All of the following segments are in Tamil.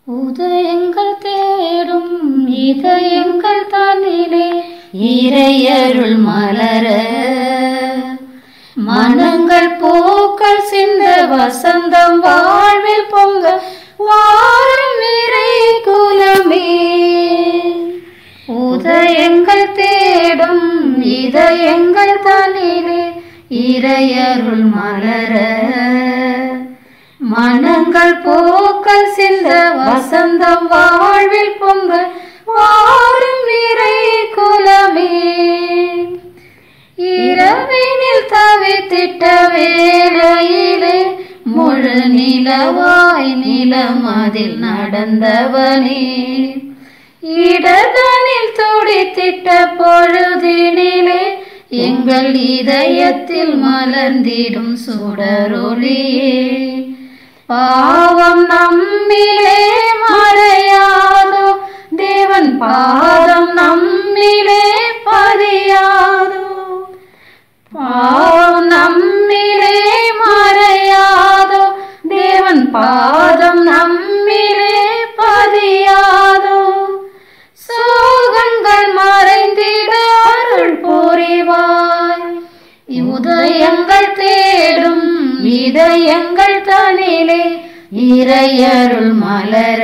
உதயங்கள் தேடும் இதயங்கள் தன்னிலே இறையருள் மலர மனங்கள் பூக்கள் சிந்த வசந்தம் வாழ்வில் பொங்க வாரும் இறை குலமே உதயங்கள் தேடும் இதயங்கள் தன்னிலே இறையருள் மலர மனங்கள் பூக்கள் சிந்த வசந்தம் வாழ்வில் பொங்க வாரும் இறை குலமே இரவினில் தவித்திட்ட வேளையிலே முழு நிலவாய் நிலமதில் நடந்தவனே இடதனில் துடித்திட்ட பொழுதினிலே எங்கள் இதயத்தில் மலர்ந்திடும் சுடரொளியே பாவம் நம்மிலே மறையாதோ தேவன் பாதம் நம்மிலே பதியாதோ பாவம் நம்மிலே மறையாதோ தேவன் பாதம் நம்மிலே பதியாதோ சோகங்கள் மறைந்திட அருள் புரிவாய் உதயங்கள் தேடும் இதயங்கள் தனிலே இறையருள் மலர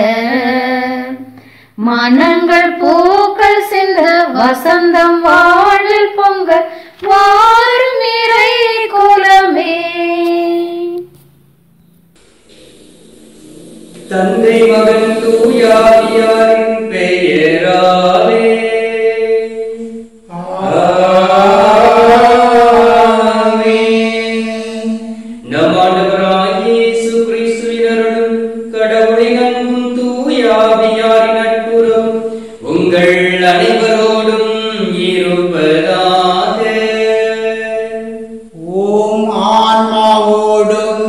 மனங்கள் பூக்கள் சிந்த வசந்தம் வாழ்வில் பொங்க வாரும் இறை குலமே தந்தை மகன் தூயாவியாரின் பெயராலே ஆமென். நம் ஆண்டவராகிய இயேசு கிறிஸ்துவின் அருளும் கடவுளின் அன்பும் தூயாவியாரின் நட்புறவும் உங்கள் அனைவரோடும் இருப்பதாக ஓம் ஆன்மாவோடும்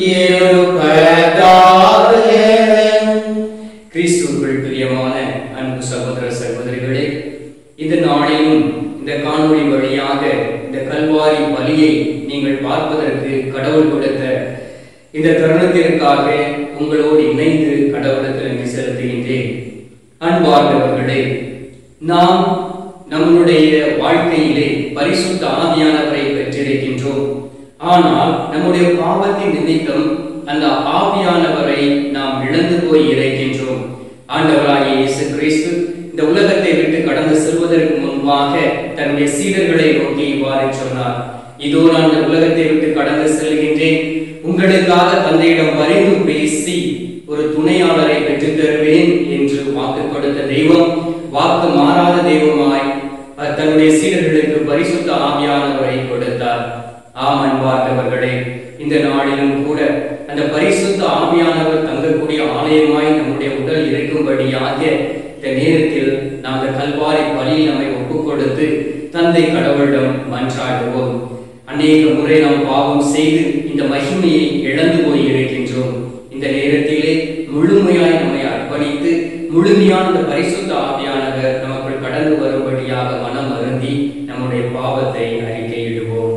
கிறிஸ்துவுக்குள் பிரியமான அன்பு சகோதர சகோதரிகளே இந்த நாளிலும் இந்த காணொளி வழியாக இந்த கல்வாரி பலியை நீங்கள் பார்ப்பதற்கு கடவுள் கொடுத்த இந்த தருணத்திற்காக உங்களோடு இணைந்து கடவுளத்தில் நன்றி செலுத்துகின்றேன் அன்பார்ந்தவர்களே நாம் நம்முடைய வாழ்க்கையிலே பரிசுத்த ஆவியானவரை பெற்றிருக்கின்றோம் ஆனால் நம்முடைய பாவத்தின் நிமித்தம் அந்த ஆவியானவரை நாம் இழந்து போய் இருக்கின்றோம் ஆண்டவராகிய இயேசு கிறிஸ்து இந்த உலகத்தை விட்டு கடந்து செல்வதற்கு முன்பாக தன்னுடைய சீடர்களை நோக்கி இவ்வாறு சொன்னார் இதோ நான் இந்த உலகத்தை விட்டு கடந்து செல்கின்றேன் உங்களுக்காக தந்தையிடம் பரிந்து பேசி ஒரு துணையாளரை பெற்றுத் தருவேன் என்று வாக்கு கொடுத்த தெய்வம் வாக்கு மாறாத தெய்வமாய் அஹ், தன்னுடைய சீடர்களுக்கு பரிசுத்த ஆவியானவரை கொடுத்தார் ஆம் அன்பார்ந்தவர்களே இந்த நாளிலும் கூட அந்த பரிசுத்த ஆவியானவர் தங்கக்கூடிய ஆலயமாய் நம்முடைய உடல் இருக்கும்படியாக இந்த நேரத்தில் நாம் இந்த கல்வாரி பலியில் நம்மை ஒப்புக் கொடுத்து தந்தை கடவுளிடம் மன்றாடுவோம் அநேக முறை நாம் பாவம் செய்து இந்த மகிமையை இழந்து போய் இருக்கின்றோம் இந்த நேரத்திலே முழுமையாய் நம்மை அர்ப்பணித்து முழுமையான இந்த பரிசுத்த ஆவியானவர் நமக்குள் கடந்து வரும்படியாக மனம் அருந்தி நம்முடைய பாவத்தை அறிக்கையிடுவோம்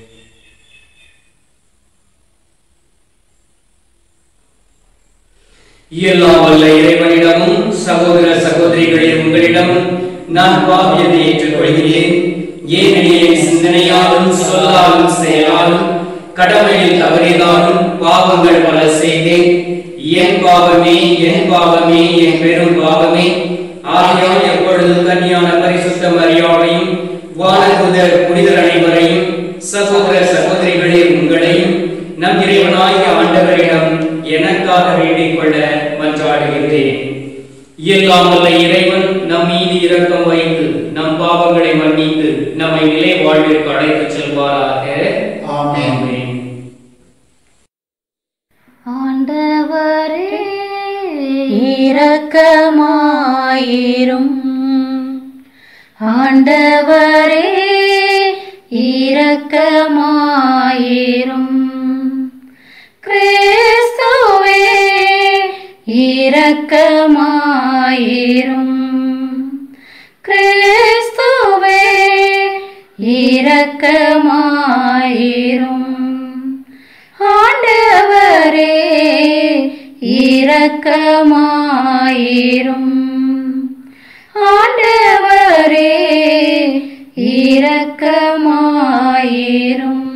எல்லாம் வல்ல இறைவனிடமும் சகோதர சகோதரிகளே உங்களிடமும் நான் பாவியதை ஏற்றுக்கொள்கிறேன் ஏனெனில் என் சிந்தனையாலும் சொல்லாலும் செயலாலும் கடமையில் தவறினாலும் பாவங்கள் பல செய்தேன் என் பாவமே என் பாவமே என் பெரும் பாவமே ஆகையால் எப்பொழுதும் கன்னியான பரிசுத்த மரியாதையும் வானகுதர் புனிதர் அனைவரையும் சகோதர சகோதரிகளே உங்களையும் நம் இறைவனாகிய ஆண்டவரிடம் எனக்காக வேண்டிக் கொள்ள மன்றாடுகின்றேன் எல்லாம் வல்ல இறைவன் நம் மீது இரக்கம் வைத்து நம் பாவங்களை மன்னித்து நம்மை நிலை வாழ்விற்கு அழைத்துச் செல்வாராக ஆமென். ஆமென். ஆண்டவரே இரக்கமாயிரும் ஆண்டவரே இரக்கமாயிரும் கிறிஸ்துவே இரக்கமாயிரும் கிறிஸ்துவே இரக்கமாயிரும் ஆண்டவரே இரக்கமாயிரும் இரக்கமாயிரும் ஆண்டவரே இரக்கமாயிரும்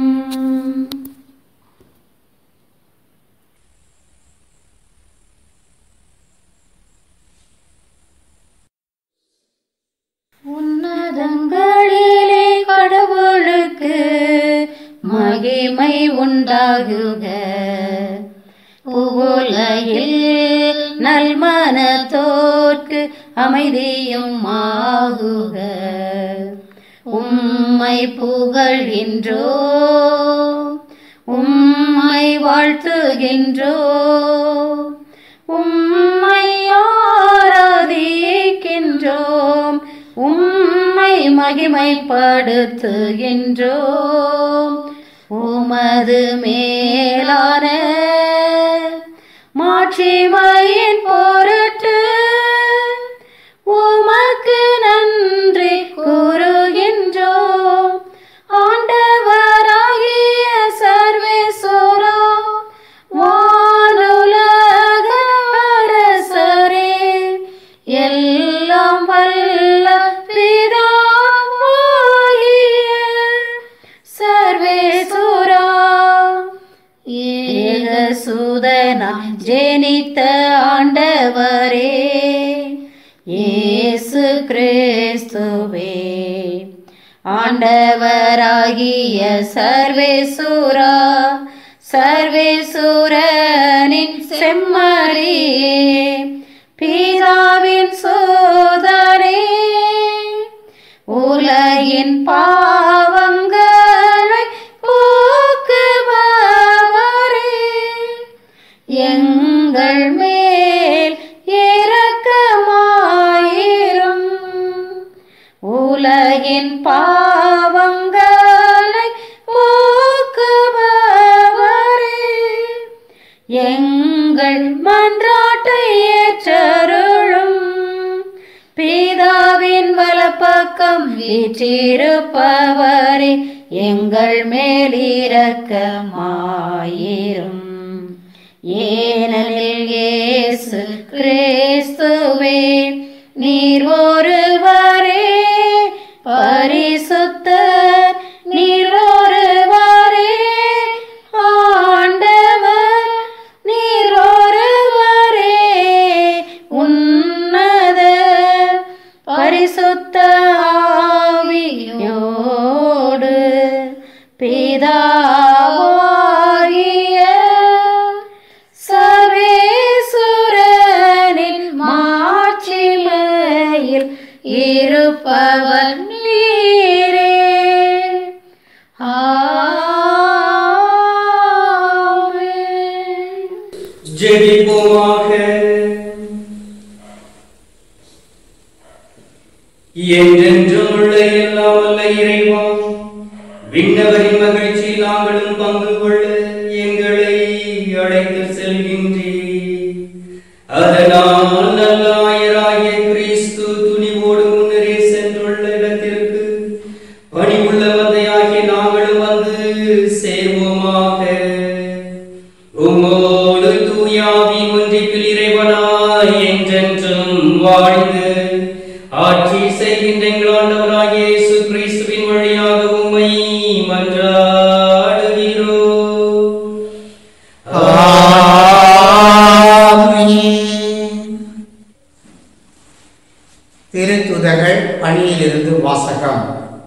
உன்னதங்களிலே கடவுளுக்கு மகிமை உண்டாகுக புகழையில் நல்மனத்தோர்க்கு அமைதியும் ஆகுக உம்மை புகழ்கின்றோ உம்மை வாழ்த்துகின்றோ உம்மை ஆராதிக்கின்றோம் உம்மை மகிமைப்படுத்துகின்றோம் உமது மேலான மாட்சிமையின் பொருட்டு உமக்கு நன்றி கூறுகின்றோம் ஆண்டவராகிய சர்வேஸ்வரா வானுலக அரசரே எல்லாம் வல்ல பிதாவாகிய சர்வேசுரா ஏகசுதனா ஜெனித்த ஆண்டவரே இயேசு கிறிஸ்துவே ஆண்டவராகிய சர்வேசுரா சர்வேசுரனின் செம்மறியே பிதாவின் சோதரே உலகின் பாவங்களை போக்குபவரே எங்கள் மேல் இரக்கமாயிரும் உலகின் பாவங்களை போக்குபவரே எங்கள் மன்றாட்டை ஏற்றருளும் பிதாவின் வலப்பக்கம் வீற்றிருப்பவரே எங்கள் மேல் இரக்கமாயிரும் ஏனெனில் இயேசு கிறிஸ்துவே நீர் ஒருவரே பரிசுத்தர் நீர் ஒருவரே ஆண்டவர் நீர் ஒருவரே உன்னத பரிசுத்த ஆவியோடு பிதாவாகிய சர்வேசுரனின் மாட்சிமையில் இருப்பவர் நீரே ஆமென். ஜெபிப்போமாக என்றென்றும் உள்ள எல்லாம் வல்ல இறைவா விண்ணவரின் மகிழ்ச்சி நாங்களும் பங்கு கொள்ள எங்களை அழைத்து செல்கின்றீர் அதனால் நல்லாயராகிய கிறிஸ்து துணிவோடு முன்னரே சென்றுள்ள இடத்திற்கு பணிவுள்ள வந்தையாகிய நாங்களும் வந்து சேர்வோமாக உம்மோடு தூயாவி ஒன்றிப்பில் இறைவனாய் என்றென்றும் வாழ்ந்து ஆட்சி செய்கின்ற எங்கள் ஆண்டவராகிய இயேசு கிறிஸ்துவின் வழியாக உம்மை மன்றாடுகிறோம் திருத்துதர்கள் பணியிலிருந்து வாசகம்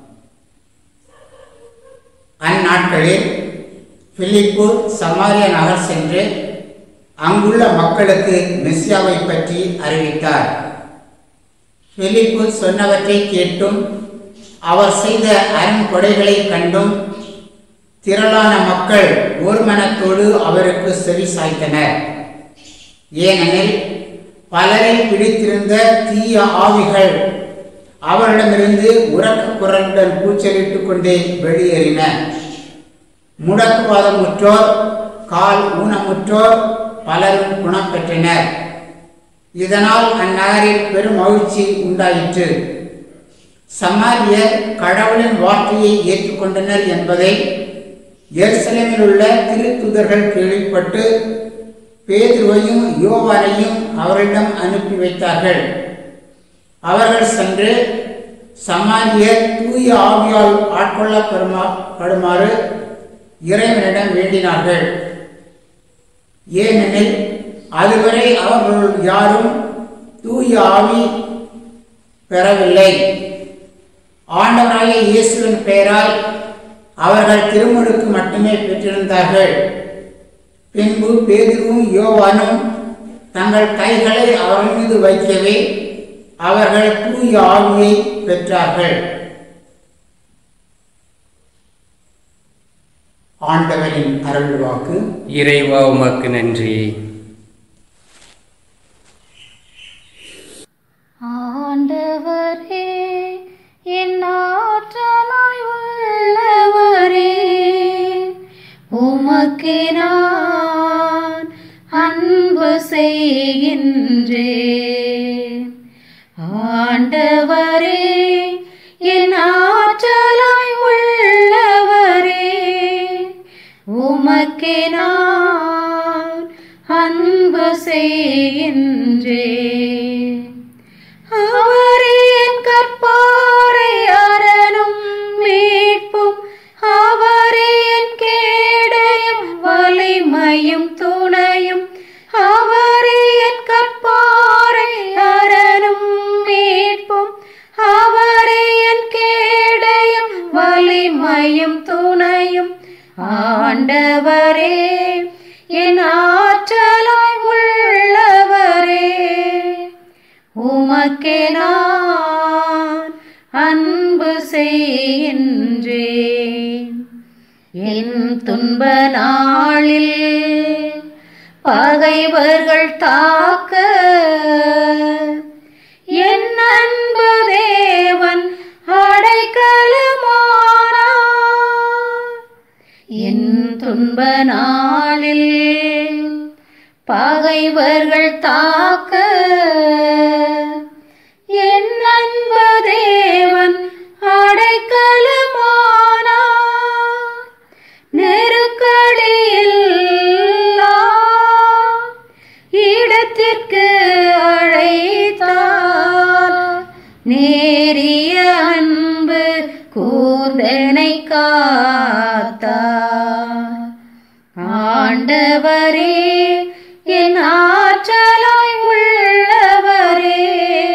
அந்நாட்களில் பிலிப்பு சமாரிய நகர் சென்று அங்குள்ள மக்களுக்கு மெஸ்ஸியாவை பற்றி அறிவித்தார் பிலிப்பு சொன்னவற்றை கேட்டும் அவர் செய்த அருங்கொடைகளை கண்டும் திரளான மக்கள் ஒருமனத்தோடு அவருக்கு செவி சாய்த்தனர் ஏனெனில் பலரை பிடித்திருந்த தீய ஆவிகள் அவரிடமிருந்து உறக்க குரலுடன் கூச்சலிட்டுக் கொண்டே வெளியேறின முடக்குவாதமுற்றோர் கால் ஊனமுற்றோர் பலரும் குணம் பெற்றனர் இதனால் அந்நகரில் பெரும் மகிழ்ச்சி உண்டாயிற்று சமாரியர் கடவுளின் வார்த்தையை ஏற்றுக்கொண்டனர் என்பதை எருசலேமில் உள்ள திருத்துதர்கள் கேள்விப்பட்டு பேதுருவையும் யோவானையும் அவரிடம் அனுப்பி வைத்தார்கள் அவர்கள் சென்று சமாரியர் தூய ஆவியால் ஆட்கொள்ளப்படுமா படுமாறு இறைவனிடம் வேண்டினார்கள் ஏனெனில் அதுவரை அவர்கள் யாரும் தூய ஆவி பெறவில்லை ஆண்டவராகிய இயேசுவின் பெயரால் அவர்கள் திருமுழுக்கு மட்டுமே பெற்றிருந்தார்கள் பின்பு பேதுருவும் யோவானும் தங்கள் கைகளை அவர்கள் மீது வைக்கவே அவர்கள் தூய ஆவியை பெற்றார்கள் ஆண்டவரின் அருள் வாக்கு இறைவா உமக்கு நன்றி ஆண்டவரே என் ஆற்றலாய் உள்ளவரே உமக்கு நான் அன்பு செய்கின்றேன் ஆண்டவரே என் ஆற்றலாய் உள்ளவரே உமக்கு நான் அன்பு செய்கின்றேன் அவரே என் கற்பாரை அரணும் மீட்பும் அவரே என் கேடயம் வலிமையும் துணையும் அவரே என் கற்பாரை அரணும் மீட்பும் அவரே என் கேடயம் வலிமையும் துணையும் ஆண்டவரே என் ஆற்றலாய் உள்ளவரே உமக்கே நான் அன்பு செய்கின்றேன் என் துன்ப நாளில் பகைவர்கள் தாக்க என் அன்பு தேவன் அடைக்கலமானார் என் துன்ப நாளில் பகைவர்கள் தாக்க என் அன்பு தேவன் அடைக்கலமானார் நெருக்கடியில் இடத்திற்கு அழைத்தார் நேரிய அன்பு கூர்ந்தனை காத்தார் ஆண்டவரே என் ஆற்றலாய் உள்ளவரே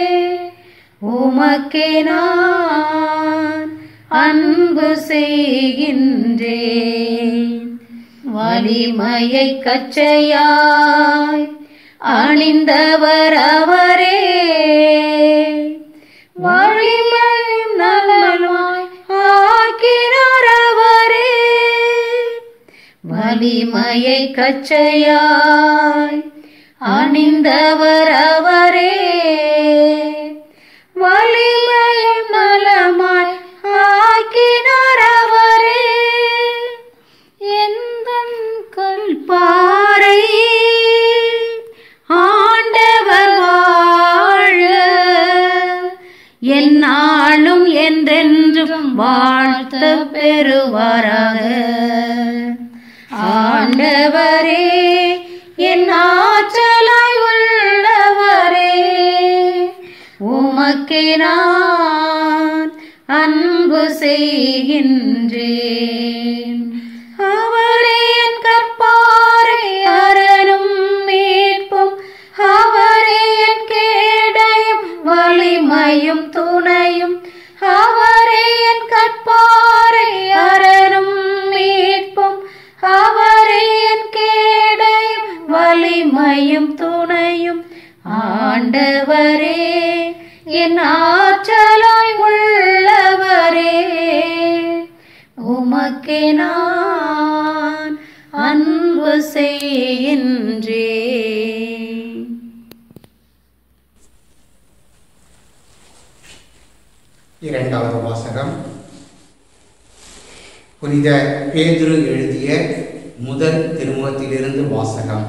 உமக்கே நான் அன்பு செய்கின்றேன் வலிமையை கச்சையாய் அணிந்தவர் அவரே வலிமையும் நலமாய் ஆக்கினார் அவரே வலிமையை கச்சையாய் அணிந்தவர் அவரே வலிமையும் நலமாய் ஆக்கினார் அவரே எந்தன் கல்பாறை ஆண்டவர் வாழ என்னாலும் என்றென்றும் வாழ்த்த பெறுவாராக ஆண்டவரே என் ஆற்றலாய் உள்ளவரே உமக்கே நான் அன்பு செய்கின்றேன் அவரே என் கற்பாரை அரணும் மீட்பும் அவரே என் கேடயம் வலிமையும் துணையும் அவரே என் கற்பாரை அரணும் மீட்பும் அவரே என் கேடயம் வலிமையும் துணையும் ஆண்டவரே என் ஆற்றலாய் உள்ளவரே உமக்கே நான் அன்பு செய்கின்றேன் இரண்டாவது வாசகம் புனித பேதுரு எழுதிய முதல் திருமுகத்திலிருந்து வாசகம்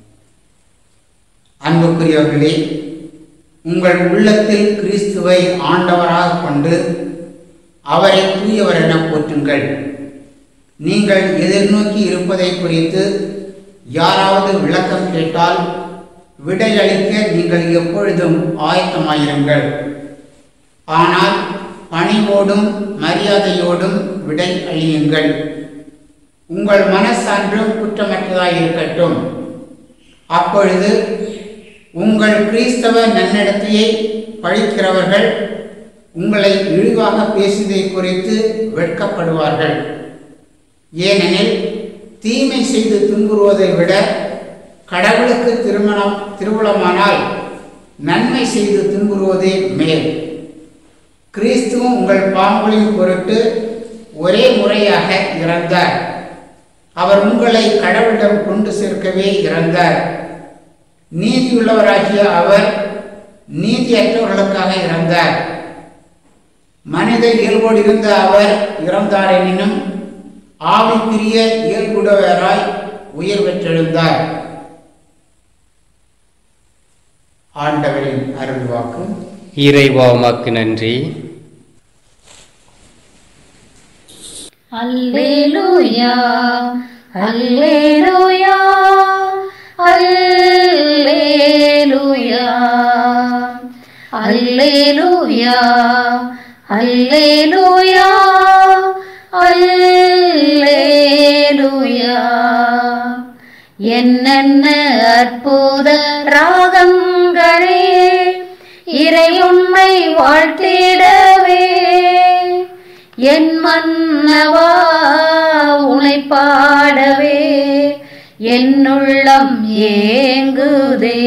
அன்புக்குரியவர்களே உங்கள் உள்ளத்தில் கிறிஸ்துவை ஆண்டவராக கொண்டு அவரை தூயவர் என போற்றுங்கள் நீங்கள் எதிர்நோக்கி இருப்பதை குறித்து யாராவது விளக்கம் கேட்டால் விடையளிக்க நீங்கள் எப்பொழுதும் ஆயத்தமாயிருங்கள் ஆனால் பணிவோடும் மரியாதையோடும் விடை அழியுங்கள் உங்கள் மனசான்றும் குற்றமற்றதாயிருக்கட்டும் அப்பொழுது உங்கள் கிறிஸ்தவ நன்னடத்தையை பழிக்கிறவர்கள் உங்களை இழிவாக பேசியதை குறித்து வெட்கப்படுவார்கள் ஏனெனில் தீமை செய்து துன்புறுவதை விட கடவுளுக்கு திருமணம் திருவுளமானால் நன்மை செய்து துன்புறுவதே மேல் கிறிஸ்துவும் உங்கள் பாம்புகளின் பொருட்டு ஒரே முறையாக இறந்தார் அவர் உங்களை கடவுளிடம் கொண்டு சேர்க்கவே இறந்தார் நீதியுள்ளவராகிய அவர் நீதியற்றவர்களுக்காக இறந்தார் மனித இயல்போடு இருந்த அவர் இறந்தார் எனினும் ஆவிக்குரிய இயல்புடையவராய் உயிர் பெற்றெழுந்தார் ஆண்டவரின் அருள்வாக்கு இறைவா உமக்கு நன்றி அல்லேலூயா அல்லேலூயா அல்லேலூயா அல்லேலூயா அல்லேலூயா அல்லேலூயா என்னென்ன அற்புத ராகங்களே இறையுண்மை வாழ்த்திடவே என் மன்னவா உனை பாடவே என்னுள்ளம் ஏங்குதே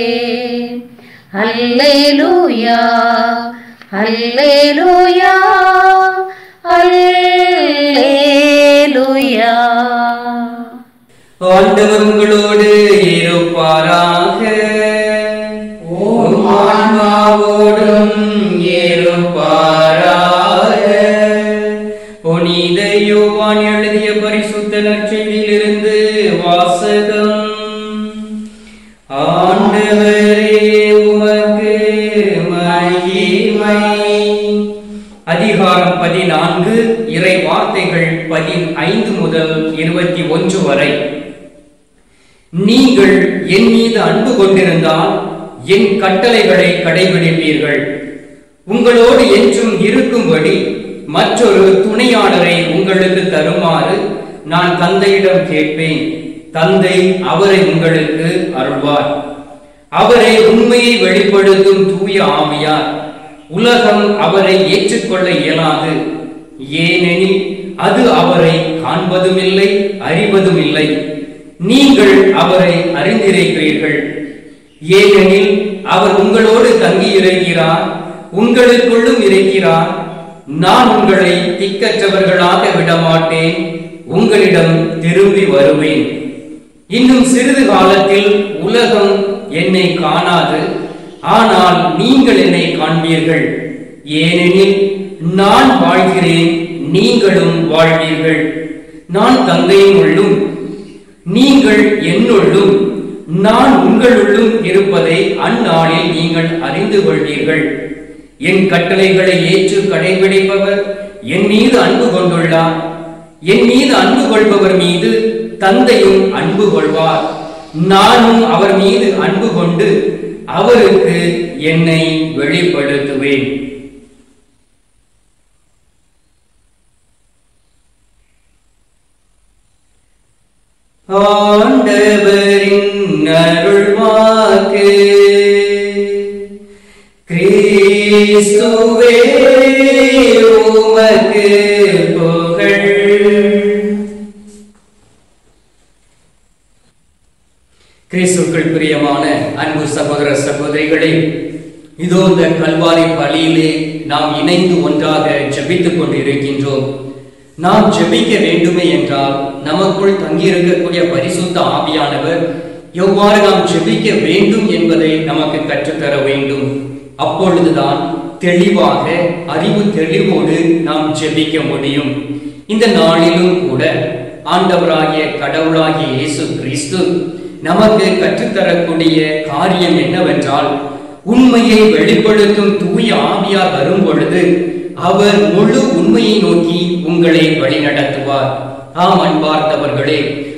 அல்லேலூயா அல்லேலூயா அல்லேலூயா ஆண்டவர் உங்களோடு இருப்பாராக உம் ஆன்மாவோடும் இருப்பாராக புனித யோவான் எழுதிய பரிசுத்த நற்செய்தியிலிருந்து வாசகம் ஆண்டவரே உமக்கு மகிமை அதிகாரம் பதினான்கு இறை வார்த்தைகள் பதினைந்து முதல் இருபத்தி ஒன்று வரை நீங்கள் என் மீது அன்பு கொண்டிருந்தால் என் கட்டளைகளை கடைபிடிப்பீர்கள் உங்களோடு என்றும் இருக்கும்படி மற்றொரு துணையாளரை உங்களுக்கு தருமாறு நான் தந்தையிடம் கேட்பேன் தந்தை அவரை உங்களுக்கு அருள்வார் அவரை உண்மையை வெளிப்படுத்தும் தூய ஆவியார் உலகம் அவரை ஏற்றுக்கொள்ள இயலாது ஏனெனில் அது அவரை காண்பதுமில்லை அறிவதுமில்லை நீங்கள் அவரை அறிந்திருக்கிறீர்கள் ஏனெனில் அவர் உங்களோடு தங்கியிருக்கிறார் உங்களுக்குள்ளும் இருக்கிறார் நான் உங்களை திக்கற்றவர்களாக விடமாட்டேன் உங்களிடம் திரும்பி வருவேன் இன்னும் சிறிது காலத்தில் உலகம் என்னை காணாது ஆனால் நீங்கள் என்னை காண்பீர்கள் ஏனெனில் நான் வாழ்கிறேன் நீங்களும் வாழ்வீர்கள் நான் தந்தையின் உள்ளும் நீங்கள் என்னுள்ளும் நான் உங்களுள்ளும் இருப்பதை அந்நாளில் நீங்கள் அறிந்து கொள்வீர்கள் என் கட்டளைகளை ஏற்று கடைபிடிப்பவர் என் மீது அன்பு கொண்டுள்ளார் என் மீது அன்பு கொள்பவர் மீது தந்தையும் அன்பு கொள்வார் நானும் அவர் மீது அன்பு கொண்டு அவருக்கு என்னை வெளிப்படுத்துவேன் ஆண்டவரின் அருள்வாக்கு கிறிஸ்துவே உமக்கு புகழ் கிறிஸ்துக்கள் பிரியமான அன்பு சகோதர சகோதரிகளே இதோ இந்த கல்வாரி பலியிலே நாம் இணைந்து ஒன்றாக ஜெபித்துக் கொண்டிருக்கின்றோம் நாம் ஜெபிக்க வேண்டுமே என்றால் நமக்குள் தங்கியிருக்கக்கூடிய பரிசுத்த ஆவியானவர் எவ்வாறு நாம் ஜெபிக்க வேண்டும் என்பதை நமக்கு கற்றுத்தர வேண்டும் அப்பொழுதுதான் தெளிவாக அறிவு தெளிவோடு நாம் ஜெபிக்க முடியும் இந்த நாளிலும் கூட ஆண்டவராகிய கடவுளாகிய இயேசு கிறிஸ்து நமக்கு கற்றுத்தரக்கூடிய காரியம் என்னவென்றால் உண்மையை வெளிப்படுத்தும் தூய ஆவியார் வரும் பொழுது அவர் முழு உண்மையை நோக்கி உங்களை வழிநடத்துவார் ஆம் அன்பார்ந்தவர்களே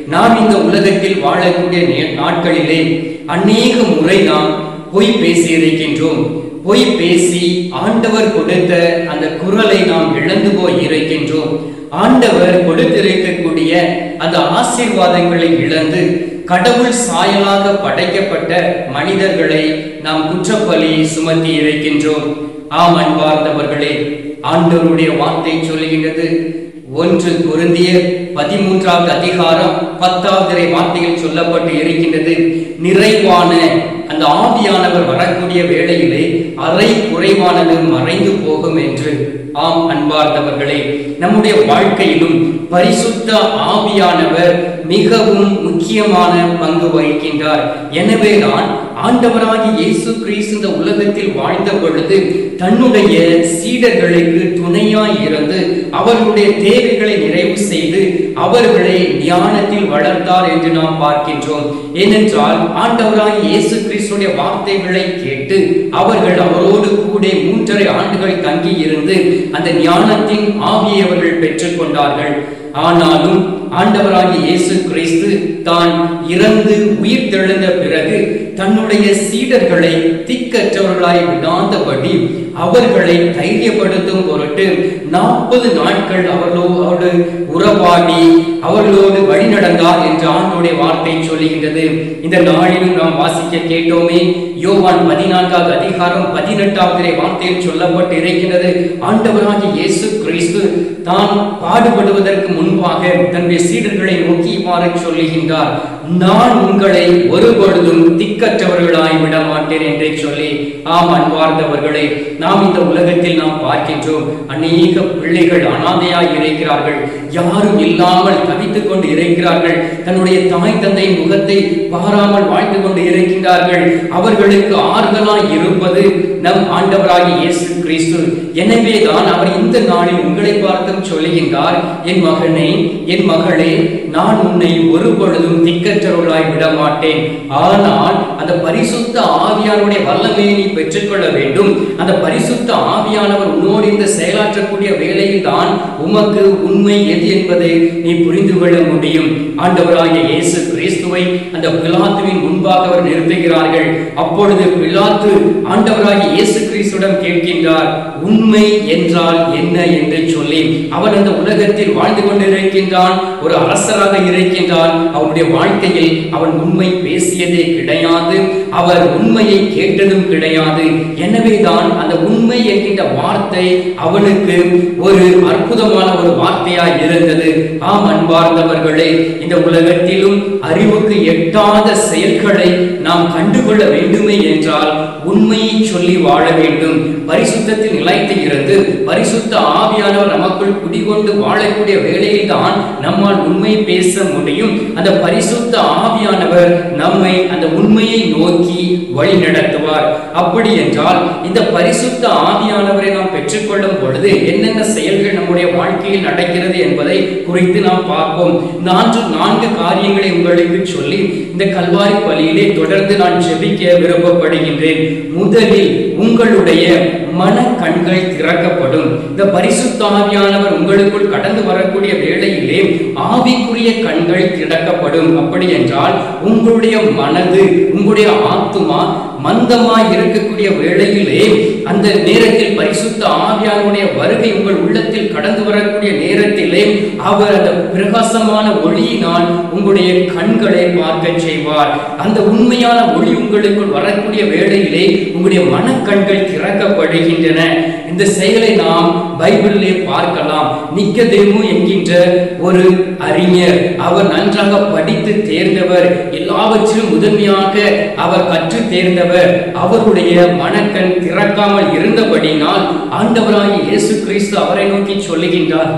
நாம் இந்த உலகத்தில் வாழக்கூடிய நே- நாட்களிலே அநேக முறை நாம் பொய் பேசி இருக்கின்றோம் பொய் பேசி ஆண்டவர் கொடுத்த அந்த குரலை நாம் இழந்து போய் இருக்கின்றோம் ஆண்டவர் கொடுத்திருக்கக்கூடிய அந்த ஆசீர்வாதங்களை இழந்து கடவுள் சாயலாக படைக்கப்பட்ட மனிதர்களை நாம் குற்றப்பலி சுமத்தி இருக்கின்றோம் ஆம் அன்பார்ந்தவர்களே ஆண்டவருடைய வார்த்தை சொல்லுகின்றது ஒன்று பொருந்திய பதிமூன்றாவது அதிகாரம் பத்தாவது வார்த்தையில் சொல்லப்பட்டு இருக்கின்றது நிறைவான அந்த ஆவியானவர் வரக்கூடிய வேளையிலே அரை குறைவானது மறைந்து போகும் என்று ஆம் அன்பார்ந்தவர்களே நம்முடைய வாழ்க்கையிலும் பரிசுத்த ஆவியானவர் மிகவும் முக்கியமான பங்கு வகிக்கின்றார் எனவே தான் ஆண்டவராகிய இயேசு கிறிஸ்து இந்த உலகத்தில் வாழ்ந்த பொழுது தன்னுடைய சீடர்களுக்கு துணையாய் இருந்து அவர்களுடைய தேவைகளை நிறைவு செய்து அவர்களை ஞானத்தில் வளர்த்தார் என்று நாம் பார்க்கின்றோம் ஏனென்றால் ஆண்டவராகிய இயேசு கிறிஸ்துடைய வார்த்தைகளை கேட்டு அவர்கள் அவரோடு கூட மூன்றரை ஆண்டுகள் தங்கி இருந்து அந்த ஞானத்தின் ஆவியை அவர்கள் பெற்றுக்கொண்டார்கள் ஆனாலும் ஆண்டவராகிய இயேசு கிறிஸ்து தான் இறந்து உயிர் தெழுந்த பிறகு தன்னுடைய சீடர்களை திக்கற்றவர்களாய் விடாதபடி அவர்களை தைரியப்படுத்தும் பொருட்டு நாற்பது நாட்கள் அவர்களோடு உறவாடி அவர்களோடு வழிநடந்தார் என்று ஆண்டுடைய வார்த்தை சொல்லுகின்றது இந்த நாளிலும் நாம் வாசிக்க கேட்டோமே யோவான் பதினான்காவது அதிகாரம் பதினெட்டாவது வார்த்தையில் சொல்லப்பட்டு இருக்கின்றது ஆண்டவராகிய இயேசு கிறிஸ்து தான் பாடுபடுவதற்கு முன்பாக தன்னுடைய சீடர்களை நோக்கி இவ்வாறு சொல்லுகின்றார் நான் உங்களை ஒருபொழுதும் திக்கற்றவர்களாய் விட மாட்டேன் என்றே சொல்லி ஆம் அன்பார்ந்தவர்களே நாம் இந்த உலகத்தில் நாம் பார்க்கின்றோம் அநேக பிள்ளைகள் அனாதையாய் இருக்கிறார்கள் யாரும் இல்லாமல் தவித்துக் கொண்டு இருக்கிறார்கள் தன்னுடைய தாய் தந்தை முகத்தை பாராமல் வாழ்ந்து கொண்டு இருக்கின்றார்கள் அவர்களுக்கு ஆறுதலாய் இருப்பது நம் ஆண்டவராகிய இயேசு கிறிஸ்து எனவே தான் அவர் இந்த நாளில் உங்களை பார்த்தும் சொல்லுகின்றார் என் மகனே என் மகளே நான் உன்னை ஒரு பொழுதும் திக்கற்றவர்களாய் விட மாட்டேன் ஆனால் அந்த பரிசுத்த ஆவியானுடைய வல்லமையை நீ பெற்றுக்கொள்ள வேண்டும் அந்த பரிசுத்த ஆவியானவர் உன்னோடு இந்த செயலாற்றக்கூடிய வேளையில் தான் உமக்கு உண்மை எது என்பதை நீ புரிந்து கொள்ள முடியும் ஆண்டவராகிய இயேசு கிறிஸ்துவை அந்த பிலாத்துவின் முன்பாக அவர் நிறுத்துகிறார்கள் அப்பொழுது பிலாத்து ஆண்டவராகிய இயேசு கிறிஸ்துவிடம் கேட்கின்றார் உண்மை என்றால் என்ன என்று சொல்லி அவன் அந்த உலகத்தில் வாழ்ந்து கொண்டிருக்கின்றான் ஒரு அரசராக இருக்கின்றான் அவனுடைய வாழ்க்கையில் அவன் உண்மை பேசியதே கிடையாது அவர் உண்மையை கேட்டதும் கிடையாது எனவேதான் அந்த உண்மை என்கின்ற வார்த்தை அவனுக்கு ஒரு அற்புதமான ஒரு வார்த்தையாய் இருந்தது ஆம் அன்பார்ந்தவர்களே இந்த உலகத்திலும் அறிவுக்கு எட்டாத செயல்களை நாம் கண்டுகொள்ள வேண்டுமே என்றால் உண்மையை சொல்லி வாழ வேண்டும் பரிசுத்தத்தில் நிலைத்து இருந்து பரிசுத்த ஆவியானவர் நமக்குள் குடிகொண்டு வாழக்கூடிய வேளையில் தான் நம்மால் உண்மை பேச முடியும் அந்த பரிசுத்த ஆவியானவர் நம்மை அந்த உண்மையை நோக்கி வழி நடத்துவார் அப்படி என்றால் இந்த பரிசுத்த ஆவியானவரை நாம் பெற்றுக்கொள்ளும் பொழுது என்னென்ன செயல்கள் நம்முடைய வாழ்க்கையில் நடக்கிறது என்பதை குறித்து நாம் பார்ப்போம் நான்கு நான்கு காரியங்களை உங்களுக்கு சொல்லி இந்த கல்வாரி பலியிலே தொடர்ந்து நான் ஜெபிக்க விருப்பப்படுகின்றேன் முதலில் உங்களுடைய மன கண்கள் திறக்கப்படும் இந்த பரிசுத்த ஆவியானவர் உங்களுக்குள் கடந்து வரக்கூடிய வேளையிலே ஆவிக்குரிய கண்கள் திறக்கப்படும் அப்படி என்றால் உங்களுடைய மனது உங்களுடைய ஆத்துமா மந்தமாய் இருக்கக்கூடிய வேளையிலே அந்த நேரத்தில் பரிசுத்த ஆவியானுடைய வருகை உங்கள் உள்ளத்தில் கடந்து வரக்கூடிய நேரத்திலே அவர் அந்த பிரகாசமான ஒளியினால் உங்களுடைய கண்களை பார்க்க செய்வார் அந்த உண்மையான ஒளி உங்களுக்குள் வரக்கூடிய வேளையிலே உங்களுடைய மனக்கண்கள் திறக்கப்படுகின்றன இந்த செயலை நாம் பைபிளிலே பார்க்கலாம் நிக்கதேமு என்கின்ற ஒரு அறிஞர் அவர் நன்றாக படித்து தேர்ந்தவர் எல்லாவற்றிலும் முதன்மையாக அவர் கற்று தேர்ந்தவர் அவருடைய மனக்கண் திறக்காமல் இருந்தபடினால் ஆண்டவராகிய இயேசு கிறிஸ்து அவரை நோக்கி சொல்லுகின்றார்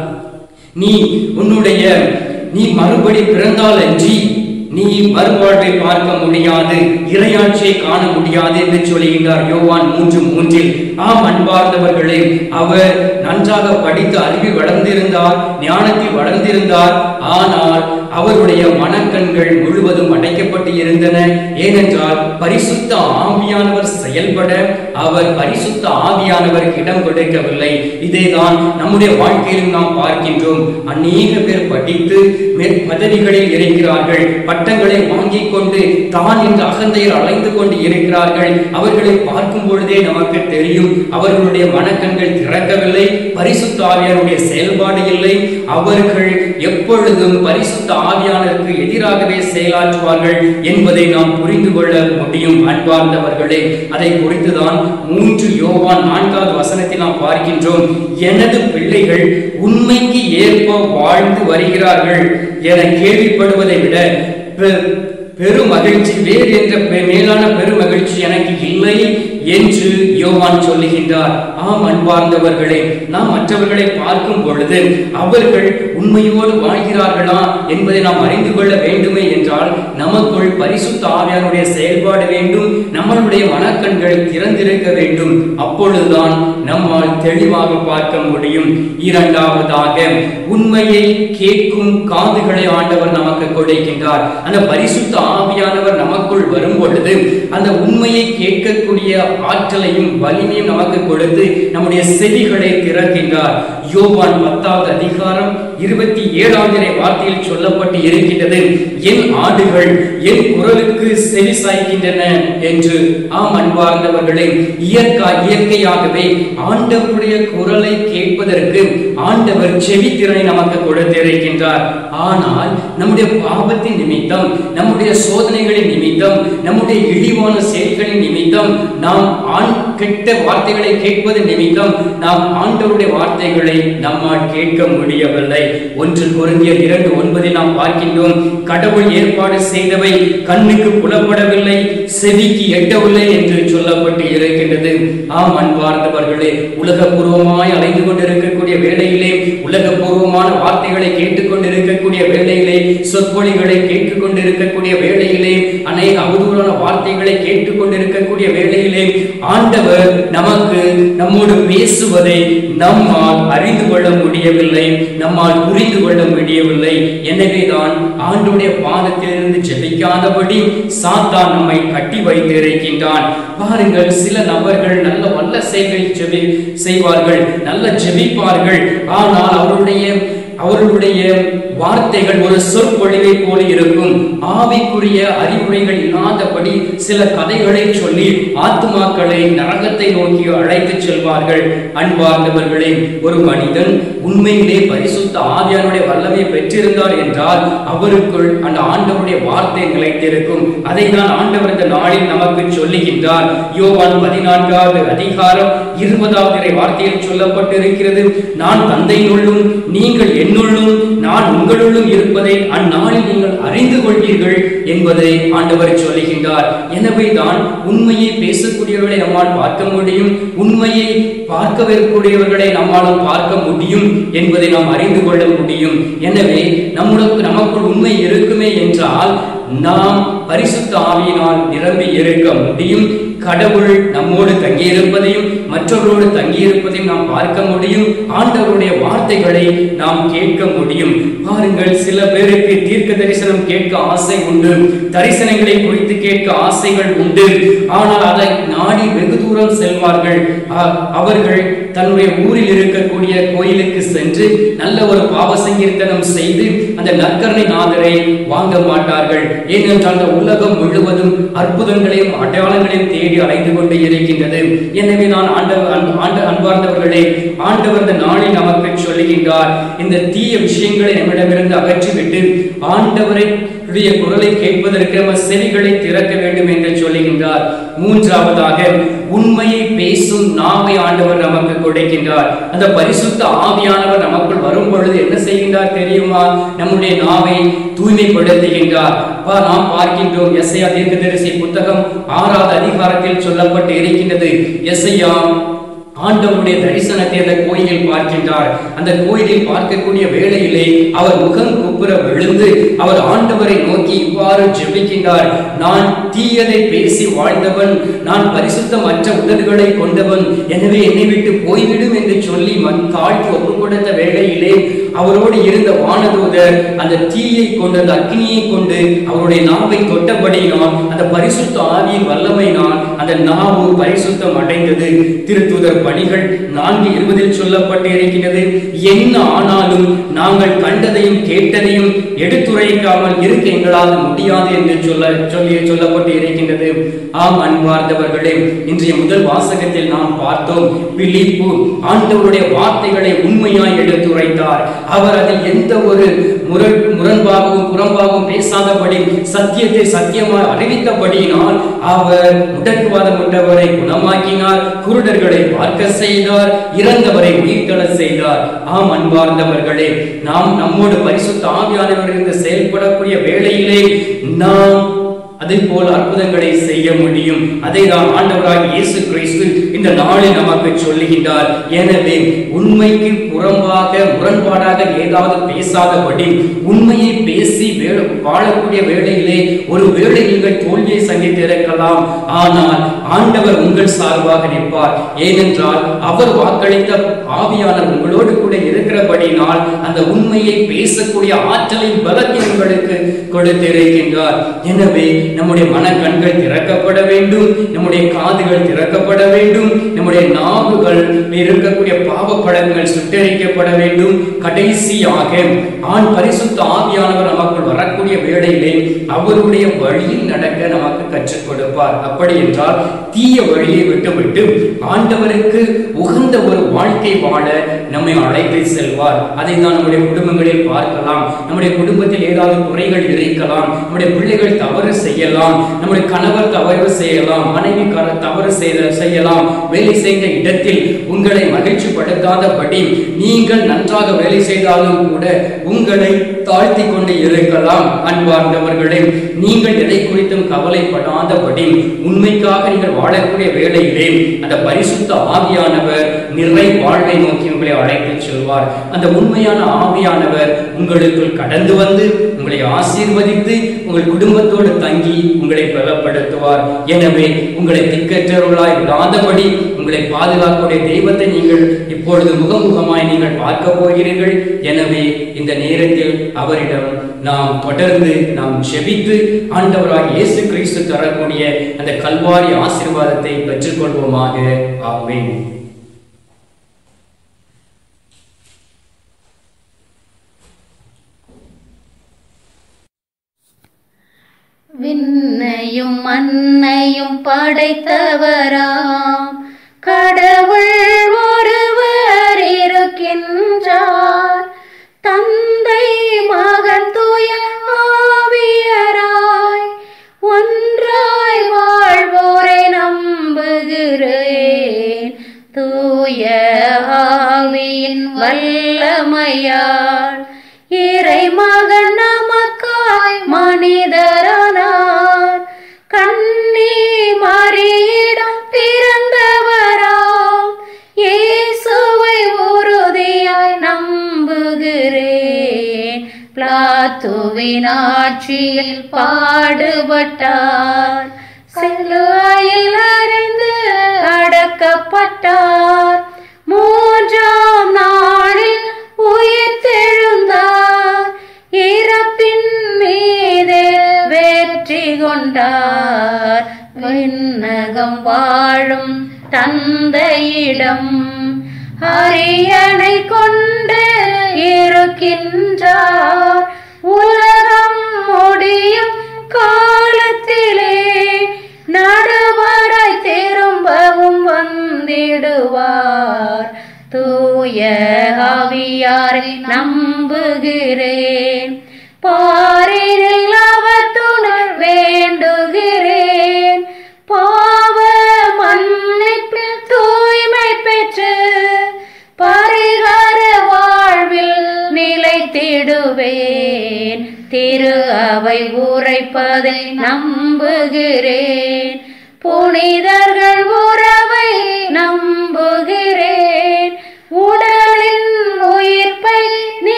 நீ உன்னுடைய நீ மறுபடி பிறந்தால் அன்றி நீ மறுவாழ்வை பார்க்க முடியாது இறையாட்சியை காண முடியாது என்று சொல்லுகின்றார் யோவான் மூன்று மூன்றில் ஆம் அன்பார்ந்தவர்களே அவர் நன்றாக படித்து அறிவில் வளர்ந்திருந்தார் ஞானத்தில் வளர்ந்திருந்தார் ஆனால் அவருடைய மனக்கண்கள் முழுவதும் அடைக்கப்பட்டு இருந்தன ஏனென்றால் பரிசுத்த ஆவியானவர் செயல்பட அவர் பரிசுத்த ஆவியானவருக்கு இடம் கொடுக்கவில்லை இதைதான் நம்முடைய வாழ்க்கையிலும் நாம் பார்க்கின்றோம் அநேக பேர் படித்து மேற் பதவிகளில் இருக்கிறார்கள் பட்டங்களை வாங்கிக் கொண்டு தான் என்ற அகந்தையில் அலைந்து கொண்டு இருக்கிறார்கள் அவர்களை பார்க்கும் பொழுதே நமக்கு தெரியும் அவர்களுடைய மனக்கண்கள் திறக்கவில்லை பரிசுத்த ஆவியானுடைய செயல்பாடு இல்லை அவர்கள் எப்பொழுதும் பரிசுத்த ஆவியானருக்கு எதிராகவே செயலாற்றுவார்கள் என்பதை நாம் புரிந்து கொள்ள முடியும் அன்பார்ந்தவர்களே அதை குறித்துதான் மூன்று யோவான் நான்காவது வசனத்தில் நாம் பார்க்கின்றோம் எனது பிள்ளைகள் உண்மைக்கு ஏற்ப வாழ்ந்து வருகிறார்கள் என கேள்விப்படுவதை விட பெ- பெரும் மகிழ்ச்சி வேறு என்ற பெ- மேலான பெரும் மகிழ்ச்சி எனக்கு இல்லை என்று யோவான் சொல்லுகின்றார் ஆம் அன்பார்ந்தவர்களே நாம் மற்றவர்களை பார்க்கும் பொழுது அவர்கள் உண்மையோடு வாழ்கிறார்களா என்பதை நாம் அறிந்து கொள்ள வேண்டுமே என்றால் நமக்குள் பரிசுத்த ஆவியானுடைய செயல்பாடு வேண்டும் நம்மளுடைய மனக்கண்கள் திறந்திருக்க வேண்டும் அப்பொழுதுதான் நம்மால் தெளிவாக பார்க்க முடியும் இரண்டாவதாக உண்மையை கேட்கும் காதுகளை ஆண்டவர் நமக்கு கொடுக்கின்றார் அந்த பரிசுத்த ஆவியானவர் நமக்குள் வரும் பொழுது அந்த உண்மையை கேட்கக்கூடிய ஆற்றலையும் வலிமையும் நமக்கு கொடுத்து நம்முடைய செவிகளை திறக்கின்றார் யோவான் பத்தாவது அதிகாரம் இருபத்தி ஏழாம் திரை வார்த்தையில் சொல்லப்பட்டு இருக்கின்றது என் ஆடுகள் என் குரலுக்கு செவி சாய்க்கின்றன என்று ஆம் அன்பார்ந்தவர்களே இயற்கை இயற்கையாகவே ஆண்டவருடைய குரலை கேட்பதற்கு ஆண்டவர் செவி திறனை நமக்கு கொடுத்திருக்கின்றார் ஆனால் நம்முடைய பாவத்தின் நிமித்தம் நம்முடைய சோதனைகளின் நிமித்தம் நம்முடைய இழிவான செயல்களின் நிமித்தம் நாம் ஆண் கெட்ட வார்த்தைகளை கேட்பது நிமித்தம் நாம் ஆண்டவருடைய வார்த்தைகளை நம்மால் கேட்க முடியவில்லை ஒன்று கொரிந்தியர் இரண்டு ஒன்பதில் நாம் பார்க்கின்றோம் கடவுள் ஏற்பாடு செய்தவை கண்ணுக்கு புலப்படவில்லை செவிக்கு எட்டவில்லை என்று சொல்லப்பட்டு இருக்கின்றது ஆம் அன்பார்ந்தவர்களே உலகபூர்வமாய் அலைந்து கொண்டிருக்கக்கூடிய வேளையிலே உலகபூர்வமான வார்த்தைகளை கேட்டுக்கொண்டிருக்கக்கூடிய வேளையிலே சொற்பொழிகளை கேட்டுக்கொண்டிருக்கக்கூடிய வேளையிலே அநேக அவதூறான வார்த்தைகளை கேட்டுக்கொண்டிருக்கக்கூடிய வேளையிலே ஆண்டவர் நமக்கு நம்மோடு பேசுவதை நம்மால் அறிந்து கொள்ள முடியவில்லை நம்மால் புரிந்து கொள்ள முடியவில்லை எனவேதான் ஆண்டுடைய பாதத்திலிருந்து ஜெபிக்காதபடி சாத்தான் நம்மை கட்டி வைத்திருக்கின்றான் பாருங்கள் சில நபர்கள் நல்ல வல்ல செயல்கள் ஜெபி செய்வார்கள் நல்ல ஜெபிப்பார்கள் ஆனால் அவருடைய அவர்களுடைய வார்த்தைகள் ஒரு சொற்பொழிவை போல இருக்கும் ஆவிக்குரிய அறிவுரைகள் இல்லாதபடி சில கதைகளை சொல்லி ஆத்துமாக்களை நரகத்தை நோக்கி அழைத்து செல்வார்கள் அன்பார்ந்தவர்களே ஒரு மனிதன் உண்மையிலே பரிசுத்த ஆவியானுடைய வல்லமை பெற்றிருந்தார் என்றால் அவருக்குள் அந்த ஆண்டவருடைய வார்த்தை நிலைத்திருக்கும் அதை தான் ஆண்டவர் இந்த நாளில் நமக்கு சொல்லுகின்றார் யோவான் பதினான்காவது அதிகாரம் இருபதாவது இறை வார்த்தையில் சொல்லப்பட்டிருக்கிறது நான் தந்தையினுள்ளும் நீங்கள் என்னுள்ளும் நான் உங்களுள்ளும் இருப்பதை அந்நாளில் நீங்கள் அறிந்து கொள்வீர்கள் என்பதை ஆண்டவர் சொல்லுகின்றார் எனவே தான் உண்மையை பேசக்கூடியவர்களை நம்மால் பார்க்க முடியும் உண்மையை பார்க்கவிருக்கக்கூடியவர்களை நம்மாலும் பார்க்க முடியும் என்பதை நாம் அறிந்து கொள்ள முடியும் எனவே நம்மளுக்கு நமக்குள் உண்மை இருக்குமே என்றால் நாம் பரிசுத்த ஆவியினால் நிரம்பி இருக்க முடியும் கடவுள் நம்மோடு தங்கியிருப்பதையும் மற்றவர்களோடு தங்கியிருப்பதையும் நாம் பார்க்க முடியும் ஆண்டவருடைய வார்த்தைகளை நாம் கேட்க முடியும் பாருங்கள் சில பேருக்கு தீர்க்க தரிசனம் கேட்க ஆசை உண்டு தரிசனங்களை குறித்து கேட்க ஆசைகள் உண்டு ஆனால் அதை நாடி வெகு தூரம் செல்வார்கள் அ- அவர்கள் தன்னுடைய ஊரில் இருக்கக்கூடிய கோயிலுக்கு சென்று நல்ல ஒரு பாவ சங்கீர்த்தனம் செய்து அந்த நற்கரணை நாதரை வாங்க மாட்டார்கள் ஏனென்றால் அந்த உலகம் முழுவதும் அற்புதங்களையும் அடையாளங்களையும் தேடி அலைந்து கொண்டு இருக்கின்றது எனவே நான் ஆண்டவர் அன்பு- ஆண்ட அன்பார்ந்தவர்களே ஆண்டவர் இந்த நாளில் நமக்கு சொல்லுகின்றார் இந்த தீய விஷயங்களை நம்மிடமிருந்து அகற்றிவிட்டு ஆண்டவரை உடைய குரலை கேட்பதற்கு நம்ம செவிகளை திறக்க வேண்டும் என்று சொல்லுகின்றார் மூன்றாவதாக உண்மையை பேசும் நாவை ஆண்டவர் நமக்கு கொடுக்கின்றார் அந்த பரிசுத்த ஆவியானவர் நமக்குள் வரும் பொழுது என்ன செய்கின்றார் தெரியுமா நம்முடைய நாவை தூய்மைப்படுத்துகின்றார் பா நாம் பார்க்கின்றோம் எஸ்ஐயா தீர்க்கதரிசி புத்தகம் ஆறாவது அதிகாரத்தில் சொல்லப்பட்டு இருக்கின்றது எஸ்ஐயா ஆண்டவருடைய தரிசனத்தை அந்த கோயிலில் பார்க்கின்றார் அந்த கோயிலில் பார்க்கக்கூடிய வேளையிலே அவர் முகம் குப்புற விழுந்து அவர் ஆண்டவரை நோக்கி இவ்வாறு ஜெபிக்கின்றார் நான் தீயதை பேசி வாழ்ந்தவன் நான் பரிசுத்தமற்ற உடல்களை கொண்டவன் எனவே என்னை விட்டு போய்விடும் என்று சொல்லி மண் தாழ்த்தி ஒப்பு கொடுத்த வேளையிலே அவரோடு இருந்த வானதூதர் அந்த தீயை கொண்டு அந்த அக்னியை கொண்டு அவருடைய நாவை தொட்டபடியினால் அந்த பரிசுத்த ஆவியின் வல்லமையினால் அந்த நாவு பரிசுத்தம் அடைந்தது திருத்தூதர் பணிகள் நான்கு இருபதில் சொல்லப்பட்டு இருக்கின்றது என்ன ஆனாலும் நாங்கள் கண்டதையும் கேட்டதையும் எடுத்துரைக்காமல் இருக்க எங்களால் முடியாது என்று சொல்ல சொல்லி சொல்லப்பட்டு இருக்கின்றது ஆம் அன்பார்ந்தவர்களே இன்றைய முதல் வாசகத்தில் நாம் பார்த்தோம் பிலிப்பு ஆண்டவருடைய வார்த்தைகளை உண்மையாய் எடுத்துரைத்தார் அவர் அதில் எந்த ஒரு முரண் முரண்பாகவும் புறம்பாகவும் பேசாதபடி சத்தியத்தை சத்தியமாய் அறிவித்தபடியினால் அவர் முடக்குவாதம் கொண்டவரை குணமாக்கினார் குருடர்களை பார்க்க செய்தார் இறந்தவரை உயிர்த்தெழ செய்தார் ஆம் அன்பார்ந்தவர்களே நாம் நம்மோடு பரிசுத்த ஆவியானவர் இருந்து செயல்படக்கூடிய வேளையிலே நாம் அதே போல் அற்புதங்களை செய்ய முடியும் அதை தான் ஆண்டவராக இயேசு கிறிஸ்து இந்த நாளில் நமக்கு சொல்லுகின்றார் எனவே உண்மைக்கு புறம்பாக முரண்பாடாக ஏதாவது பேசாதபடி உண்மையை பேசி வே- வாழக்கூடிய வேளையிலே ஒரு வேளை நீங்கள் தோல்வியை சந்தித்து இருக்கலாம் ஆனால் ஆண்டவர் உங்கள் சார்பாக நிற்பார் ஏனென்றால் அவர் வாக்களித்த ஆவியானவர் உங்களோடு கூட இருக்கிறபடினால் அந்த உண்மையை பேசக்கூடிய ஆற்றலின் பலத்தை உங்களுக்கு கொடுத்திருக்கின்றார் எனவே நம்முடைய மனக்கண்கள் திறக்கப்பட வேண்டும் நம்முடைய காதுகள் திறக்கப்பட வேண்டும் நம்முடைய நாவுகள் இருக்கக்கூடிய பாவ பழக்கங்கள் சுட்டரிக்கப்பட வேண்டும் கடைசியாக ஆண் பரிசுத்த ஆவியானவர் நமக்குள் வரக்கூடிய வேளையிலே அவருடைய வழியில் நடக்க நமக்கு கற்றுக் கொடுப்பார் அப்படி என்றால் தீய வழியை விட்டுவிட்டு ஆண்டவருக்கு உகந்த ஒரு வாழ்க்கை வாழ நம்மை அழைத்து செல்வார் அதை தான் நம்முடைய குடும்பங்களில் பார்க்கலாம் நம்முடைய குடும்பத்தில் ஏதாவது குறைகள் இருக்கலாம் நம்முடைய பிள்ளைகள் தவறு செய்யலாம் நம்முடைய கணவர் தவறு செய்யலாம் மனைவி கர- தவறு செய்த செய்யலாம் வேலை செய்த இடத்தில் உங்களை மகிழ்ச்சிப்படுத்தாதபடி நீங்கள் நன்றாக வேலை செய்தாலும் கூட உங்களை தாழ்த்தி கொண்டு இருக்கலாம் அன்பார்ந்தவர்களே நீங்கள் எதை குறித்தும் கவலைப்படாதபடி உண்மைக்காக நீங்கள் வாழக்கூடிய வேளையிலே அந்த பரிசுத்த ஆவியானவர் நிறை வாழ்வை நோக்கி உங்களை அழைத்து செல்வார் அந்த உண்மையான ஆவியானவர் உங்களுக்குள் கடந்து வந்து உங்களை ஆசீர்வதித்து உங்கள் குடும்பத்தோடு தங்கி உங்களை பலப்படுத்துவார் எனவே உங்களை திக்கற்றவர்களாய் விடாதபடி உங்களை பாதுகாக்கக்கூடிய தெய்வத்தை நீங்கள் இப்பொழுது முகமுகமாய் நீங்கள் பார்க்க போகிறீர்கள் எனவே இந்த நேரத்தில் அவரிடம் நாம் தொடர்ந்து நாம் ஜெபித்து ஆண்டவராக இயேசு கிறிஸ்து தரக்கூடிய அந்த கல்வாரி ஆசீர்வாதத்தை பெற்றுக்கொள்வோமாக ஆமென் விண்ணையும் மண்ணையும் படைத்தவராம் கடவுள் ஒருவர் இருக்கின்றார் தந்தை மகன் தூய ஆவியராய் ஒன்றாய் வாழ்வோரை நம்புகிறேன் தூய ஆவியின் வல்லமையால் இறை மகன் நமக்காய் மனிதரானார் கண்ணி மறியிடம் பிறந்தவராம் இயேசுவை உறுதியாய் நம்புகிறேன் பிளாத்துவின் ஆட்சியில் பாடுபட்டார் சிலுவையில் அறிந்து அடக்கப்பட்டார் மூன்றாம் நாளில் உயிர்த்தெழுந்தார் இறப்பின் மீது வெற்றி கொண்டார் விண்ணகம் வாழும் தந்தையிடம் அரியணை கொண்டு இருக்கின்றார் உலகம் முடியும் காலத்திலே நடுவராய் திரும்பவும் வந்திடுவார் தூய ஆவியாரை நம்புகிறேன் பாரில் அவர் துணை வேண்டுகிறேன் பாவ மன்னிப்பு தூய்மை பெற்று பரிகார வாழ்வில் நிலைத்திடுவேன் திரு அவை உரைப்பதை நம்புகிறேன் புனிதர்கள் உறவை நம்புகிறேன்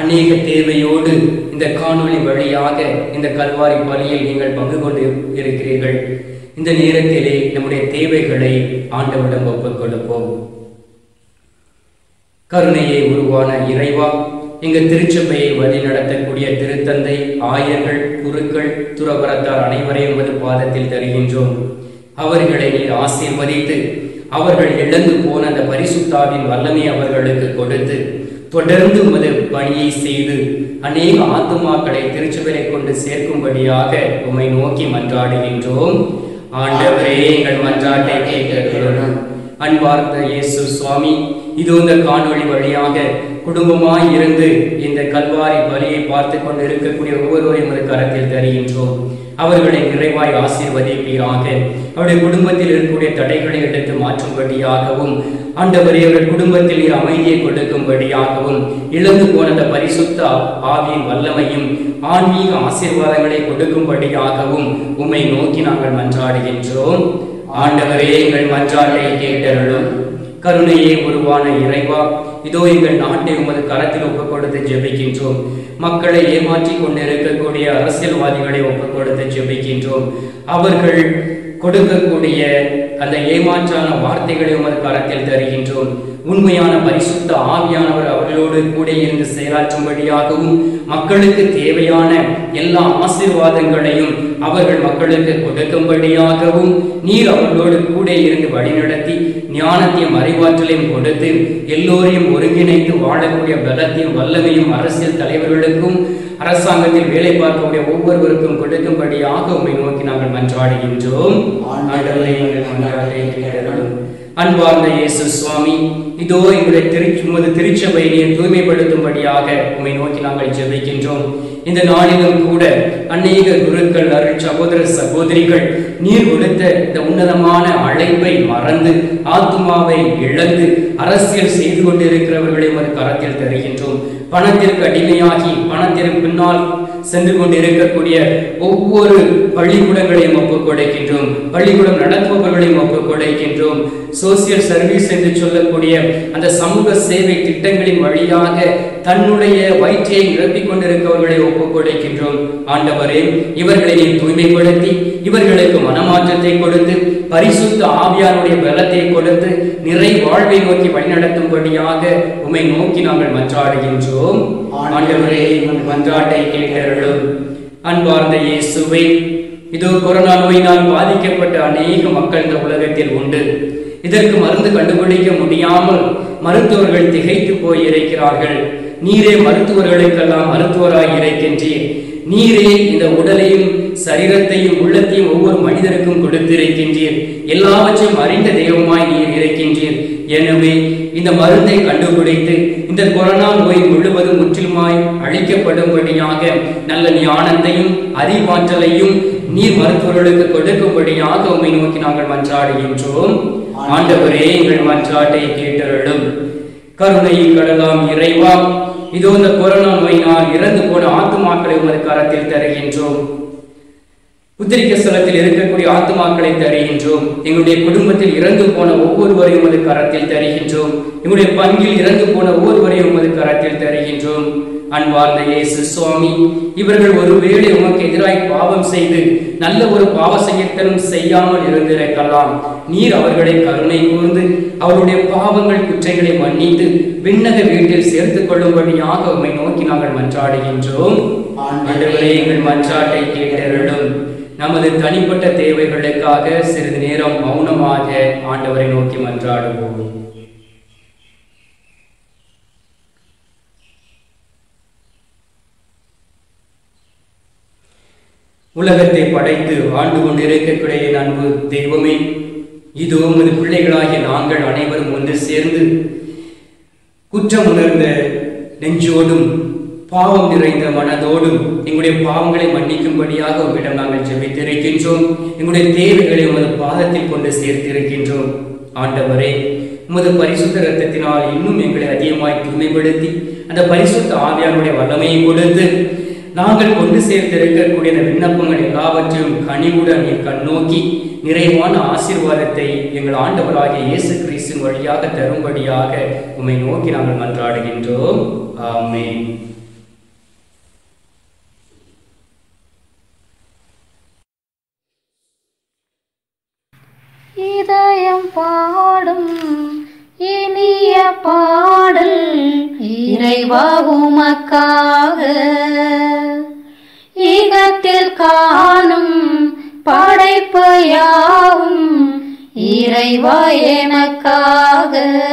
அநேக தேவையோடு இந்த காணொளி வழியாக இந்த கல்வாரி பலியில் நீங்கள் பங்கு கொண்டு இருக்கிறீர்கள் இந்த நேரத்திலே நம்முடைய தேவைகளை ஆண்டவரிடம் ஒப்புக் கொடுப்போம் கருணையை உருவான இறைவா எங்க திருச்சபையை வழி நடத்தக்கூடிய திருத்தந்தை ஆயர்கள் குருக்கள் துறவரத்தார் அனைவரையும் உமது பாதத்தில் தருகின்றோம் அவர்களை நீர் ஆசீர்வதித்து அவர்கள் இழந்து போன அந்த பரிசுத்தாவின் வல்லமை அவர்களுக்கு கொடுத்து தொடர்ந்து உமது பணியை செய்து அநேக ஆத்துமாக்களை திருச்சபையை கொண்டு சேர்க்கும்படியாக உம்மை நோக்கி மன்றாடுகின்றோம் ஆண்டவரே எங்கள் மன்றாட்டை கேட்கிறோம் அன்பார்ந்த இயேசு சுவாமி இது இந்த காணொளி வழியாக குடும்பமாய் இருந்து இந்த கல்வாரி பலியை பார்த்து கொண்டு இருக்கக்கூடிய ஒவ்வொருவரையும் ஒரு கரத்தில் தருகின்றோம் அவர்களை நிறைவாய் ஆசீர்வதிப்பீராக அவருடைய குடும்பத்தில் இருக்கக்கூடிய தடைகளை எடுத்து மாற்றும்படியாகவும் ஆண்டவரே அவர்கள் குடும்பத்தில் நீர் அமைதியை கொடுக்கும்படியாகவும் இழந்து போன அந்த பரிசுத்த ஆவியின் வல்லமையும் ஆன்மீக ஆசீர்வாதங்களை கொடுக்கும்படியாகவும் உம்மை நோக்கி நாங்கள் மன்றாடுகின்றோம் ஆண்டவரே எங்கள் மன்றாட்டை கேட்டருளும் கருணையே உருவான இறைவா இதோ எங்கள் நாட்டை உமது கரத்தில் ஒப்புக் கொடுத்து ஜெபிக்கின்றோம் மக்களை ஏமாற்றி கொண்டிருக்கக்கூடிய அரசியல்வாதிகளை ஒப்புக் கொடுத்து ஜெபிக்கின்றோம் அவர்கள் கொடுக்கக்கூடிய அந்த ஏமாற்றான வார்த்தைகளை உமது கரத்தில் தருகின்றோம் உண்மையான பரிசுத்த ஆவியானவர் அவர்களோடு கூட இருந்து செயலாற்றும்படியாகவும் மக்களுக்கு தேவையான எல்லா ஆசீர்வாதங்களையும் அவர்கள் மக்களுக்கு கொடுக்கும்படியாகவும் நீர் அவர்களோடு கூட இருந்து வழிநடத்தி ஞானத்தையும் அறிவாற்றலையும் கொடுத்து எல்லோரையும் ஒருங்கிணைத்து வாழக்கூடிய பலத்தையும் வல்லமையும் அரசியல் தலைவர்களுக்கும் அரசாங்கத்தில் வேலை பார்க்கக்கூடிய ஒவ்வொருவருக்கும் கொடுக்கும்படியாக உம்மை நோக்கி நாங்கள் மன்றாடுகின்றோம் ஆண்டவரே எங்கள் மன்றாட்டை கேட்டருளும். அன்பார்ந்த இயேசு சுவாமி இதோ எங்களுடைய திரு உமது திருச்சபையை நீர் தூய்மைப்படுத்தும்படியாக உம்மை நோக்கி நாங்கள் ஜெபிக்கின்றோம் இந்த நாளிலும் கூட அநேக குருக்கள் அருள் சகோதர சகோதரிகள் நீர் கொடுத்த இந்த உன்னதமான அழைப்பை மறந்து ஆத்துமாவை இழந்து அரசியல் செய்து கொண்டிருக்கிறவர்களை ஒரு கரத்தில் தருகின்றோம் பணத்திற்கு அடிமையாகி பணத்திற்கு பின்னால் சென்று கொண்டிருக்கக்கூடிய ஒவ்வொரு பள்ளிக்கூடங்களையும் ஒப்புக் கொடுக்கின்றோம் பள்ளிக்கூடம் நடத்துபவர்களையும் ஒப்புக் கொடுக்கின்றோம் சோசியல் சர்வீஸ் என்று சொல்லக்கூடிய அந்த சமூக சேவை திட்டங்களின் வழியாக தன்னுடைய வயிற்றை நிரப்பிக் கொண்டிருக்கிறவர்களை ஒப்புக் கொடுக்கின்றோம் ஆண்டவரே இவர்களை நீ தூய்மைப்படுத்தி இவர்களுக்கு மனமாற்றத்தை கொடுத்து பரிசுத்த ஆவியாருடைய பலத்தை கொடுத்து நிறை வாழ்வை நோக்கி வழிநடத்தும்படியாக உம்மை நோக்கி நாங்கள் மன்றாடுகின்றோம் ஆண்டவரே உம் மன்றாட்டை கேட்டருளும் அன்பார்ந்த இயேசுவை இதோ கொரோனா நோயினால் பாதிக்கப்பட்ட அநேக மக்கள் இந்த உலகத்தில் உண்டு இதற்கு மருந்து கண்டுபிடிக்க முடியாமல் மருத்துவர்கள் திகைத்து போய் இருக்கிறார்கள் நீரே மருத்துவர்களுக்கெல்லாம் மருத்துவராய் இருக்கின்றீர் நீரே இந்த உடலையும் சரீரத்தையும் உள்ளத்தையும் ஒவ்வொரு மனிதருக்கும் கொடுத்திருக்கின்றீர் எல்லாவற்றையும் அறிந்த தெய்வமாய் நீர் இருக்கின்றீர் எனவே இந்த மருந்தை கண்டுபிடித்து இந்த கொரோனா நோய் முழுவதும் முற்றிலுமாய் அழிக்கப்படும்படியாக நல்ல ஞானத்தையும் அறிவாற்றலையும் நீர் மருத்துவர்களுக்கு கொடுக்கும்படியாக உம்மை நோக்கி நாங்கள் மன்றாடுகின்றோம் ஆண்டவரே எங்கள் மன்றாட்டை கேட்டருளும் கருணையில் கடலாம் இறைவா இதோ இந்த கொரோனா நோயினால் இறந்து போன ஆத்துமாக்களை உமது கரத்தில் தருகின்றோம் உத்திரிக்க ஸ்தலத்தில் இருக்கக்கூடிய ஆத்துமாக்களை தருகின்றோம் எங்களுடைய குடும்பத்தில் இறந்து போன ஒவ்வொருவரையும் உமது கரத்தில் தருகின்றோம் எங்களுடைய பங்கில் இறந்து போன ஒவ்வொருவரையும் உமது கரத்தில் தருகின்றோம் அன்பார்ந்த இயேசு சுவாமி இவர்கள் ஒருவேளை உமக்கு எதிராய் பாவம் செய்து நல்ல ஒரு பாவ செய்யத்தலும் செய்யாமல் இருந்திருக்கலாம் நீர் அவர்களை கருணை கூர்ந்து அவருடைய பாவங்கள் குற்றங்களை மன்னித்து விண்ணக வீட்டில் சேர்த்துக் கொள்ளும்படியாக உம்மை நோக்கி நாங்கள் மன்றாடுகின்றோம் ஆண்டவரே எங்கள் மன்றாட்டை கேட்டருளும் நமது தனிப்பட்ட தேவைகளுக்காக சிறிது நேரம் மௌனமாக ஆண்டவரை நோக்கி மன்றாடுவோம் உலகத்தை படைத்து ஆண்டு கொண்டிருக்கக்கூடிய என் அன்பு தெய்வமே இது உமது பிள்ளைகளாகிய நாங்கள் அனைவரும் ஒன்று சேர்ந்து குற்றம் உணர்ந்த நெஞ்சோடும் பாவம் நிறைந்த மனதோடும் எங்களுடைய பாவங்களை மன்னிக்கும்படியாக உம்மிடம் நாங்கள் ஜெபித்திருக்கின்றோம் எங்களுடைய தேவைகளை உமது பாதத்தில் கொண்டு சேர்த்திருக்கின்றோம் ஆண்டவரே உமது பரிசுத்த ரத்தத்தினால் இன்னும் எங்களை அதிகமாய் தூய்மைப்படுத்தி அந்த பரிசுத்த ஆவியானுடைய வல்லமையை கொடுத்து நாங்கள் கொண்டு சேர்த்திருக்கக்கூடிய இந்த விண்ணப்பங்கள் எல்லாவற்றையும் கனிவுடன் நீர் கண்ணோக்கி நிறைவான ஆசீர்வாதத்தை எங்கள் ஆண்டவராகிய இயேசு கிறிஸ்துவின் வழியாக தரும்படியாக உம்மை நோக்கி நாங்கள் மன்றாடுகின்றோம் ஆமென் இதயம் பாடும் இனிய பாடல் இறைவா உமக்காக ஈகத்தில் காணும் படைப்பு யாவும் இறைவா எனக்காக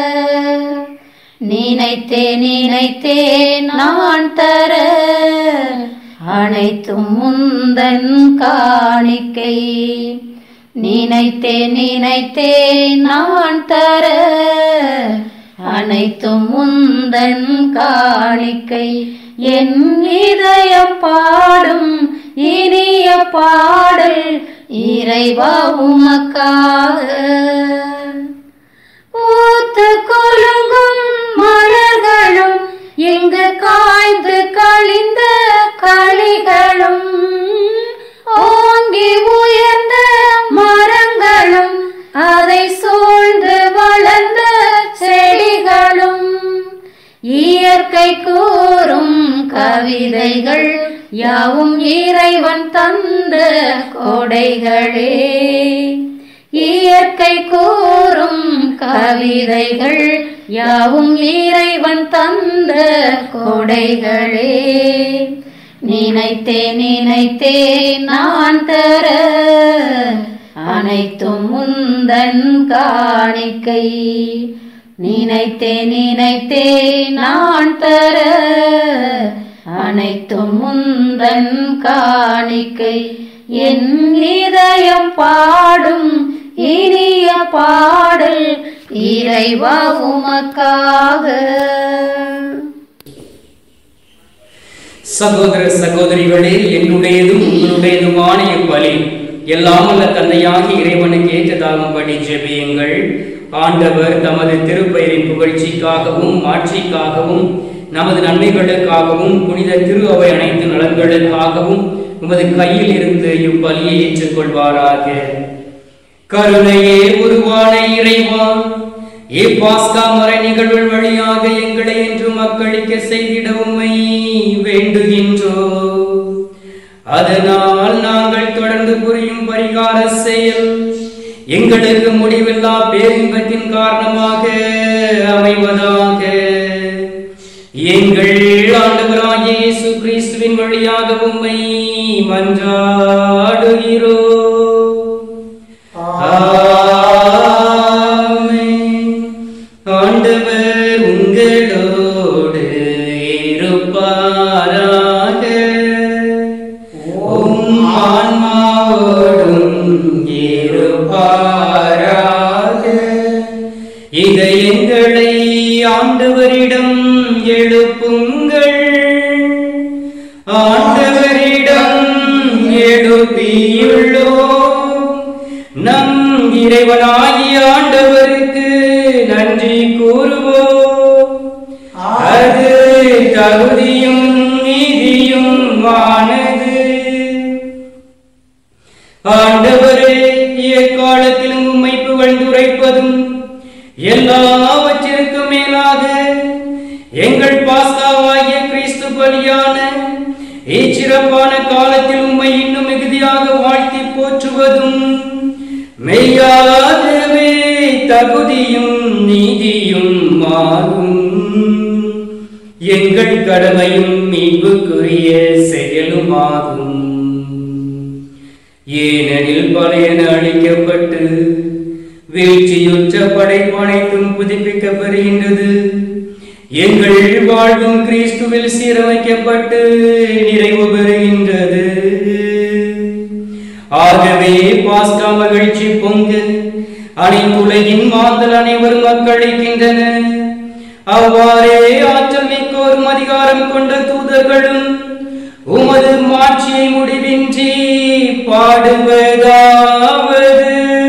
நினைத்தே நினைத்தே நான் தர அனைத்தும் முந்தன் காணிக்கை நினைத்தே நினைத்தே நான் தர அனைத்தும் முந்தன் காணிக்கை என் இதயம் பாடும் இனிய பாடல் இறைவா உமக்காக பூத்து குலுங்கும் மலர்களும் எங்கு காய்ந்து கழிந்த களிகளும் ஓங்கி உயர்ந்த மரங்களும் அதை சூழ்ந்து வளர்ந்த செடிகளும் இயற்கை கூறும் கவிதைகள் யாவும் இறைவன் தந்த கொடைகளே இயற்கை கூறும் கவிதைகள் யாவும் இறைவன் தந்த கொடைகளே நினைத்தே நினைத்தே நான் தர அனைத்தும் முந்தன் காணிக்கை நினைத்தே நினைத்தே நான் தர அனைத்தும் முந்தன் காணிக்கை என் இதயம் பாடும் இனிய பாடல் இறைவா உமக்காக சகோதர சகோதரிகளே என்னுடையதும் உங்களுடையதுமான இப்பலி எல்லாம் வல்ல தந்தையாகி இறைவனுக்கு ஏற்றதாகும்படி ஜெபியுங்கள் ஆண்டவர் தமது திருப்பெயரின் புகழ்ச்சிக்காகவும் மாட்சிக்காகவும் நமது நன்மைகளுக்காகவும் புனித திரு அவை அனைத்து நலன்களுக்காகவும் உமது கையில் இருந்து இப்பலியை ஏற்றுக்கொள்வாராக கருணையே உருவான இறைவா இப்பாஸ்கா மறை நிகழ்வு வழியாக எங்களை என்று மக்களிக்க செய்திட உம்மை வேண்டுகின்றோ அதனால் நாங்கள் தொடர்ந்து புரியும் பரிகார செயல் எங்களுக்கு முடிவில்லா பேரின்பத்தின் காரணமாக அமைவதாக எங்கள் ஆண்டவராகிய இயேசு கிறிஸ்துவின் வழியாக உம்மை மன்றாடுகிறோம் ஆமென். ஆண்டவர் உங்களோடு இருப்பாராக உம் ஆன்மாவோடும் இருப்பாராக இதயங்களை ஆண்டவரிடம் எழுப்புங்கள் ஆண்டவரிடம் எழுப்பியுள்ளோம் நம் இறைவனாகிய ஆண்டவருக்கு நன்றி கூறுவோம் அது தகுதியும் நீதியும் ஆனது ஆண்டவரே எக்காலத்திலும் உம்மை புகழ்ந்துரைப்பதும் எல்லாவற்றிற்கும் மேலாக எங்கள் பாஸ்காவாகிய கிறிஸ்து பலியான இச்சிறப்பான காலத்தில் உம்மை இன்னும் மிகுதியாக வாழ்த்தி போற்றுவதும் மெய்யாகவே தகுதியும் நீதியும் ஆகும் எங்கள் கடமையும் மீட்புக்குரிய செயலுமாகும் ஏனெனில் பழையன அழிக்கப்பட்டு வீழ்ச்சியுற்ற படைப்பு அனைத்தும் புதுப்பிக்கப்படுகின்றது எங்கள் வாழ்வும் கிறிஸ்துவில் சீரமைக்கப்பட்டு நிறைவு பெறுகின்றது ஆகவே பாஸ்கா மகிழ்ச்சி பொங்கு அனைத்துலகின் மாந்தல் அனைவரும் மக்களிக்கின்றனர் அவ்வாறே ஆற்றல் மிக்கோரும் அதிகாரம் கொண்ட தூதர்களும் உமது மாட்சியை முடிவின்றி பாடுவதாவது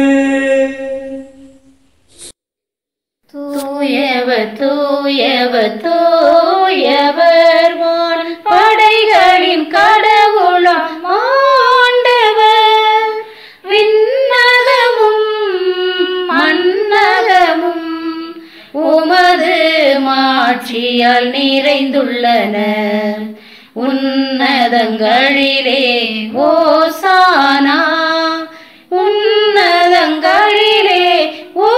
தூயவர் தூயவர் தூயவர் வான் படைகளின் கடவுளாம் ஆண்டவர் விண்ணகமும் மண்ணகமும் உமது மாட்சியால் நிறைந்துள்ளன உன்னதங்களிலே ஓசானா உன்னதங்களிலே ஓ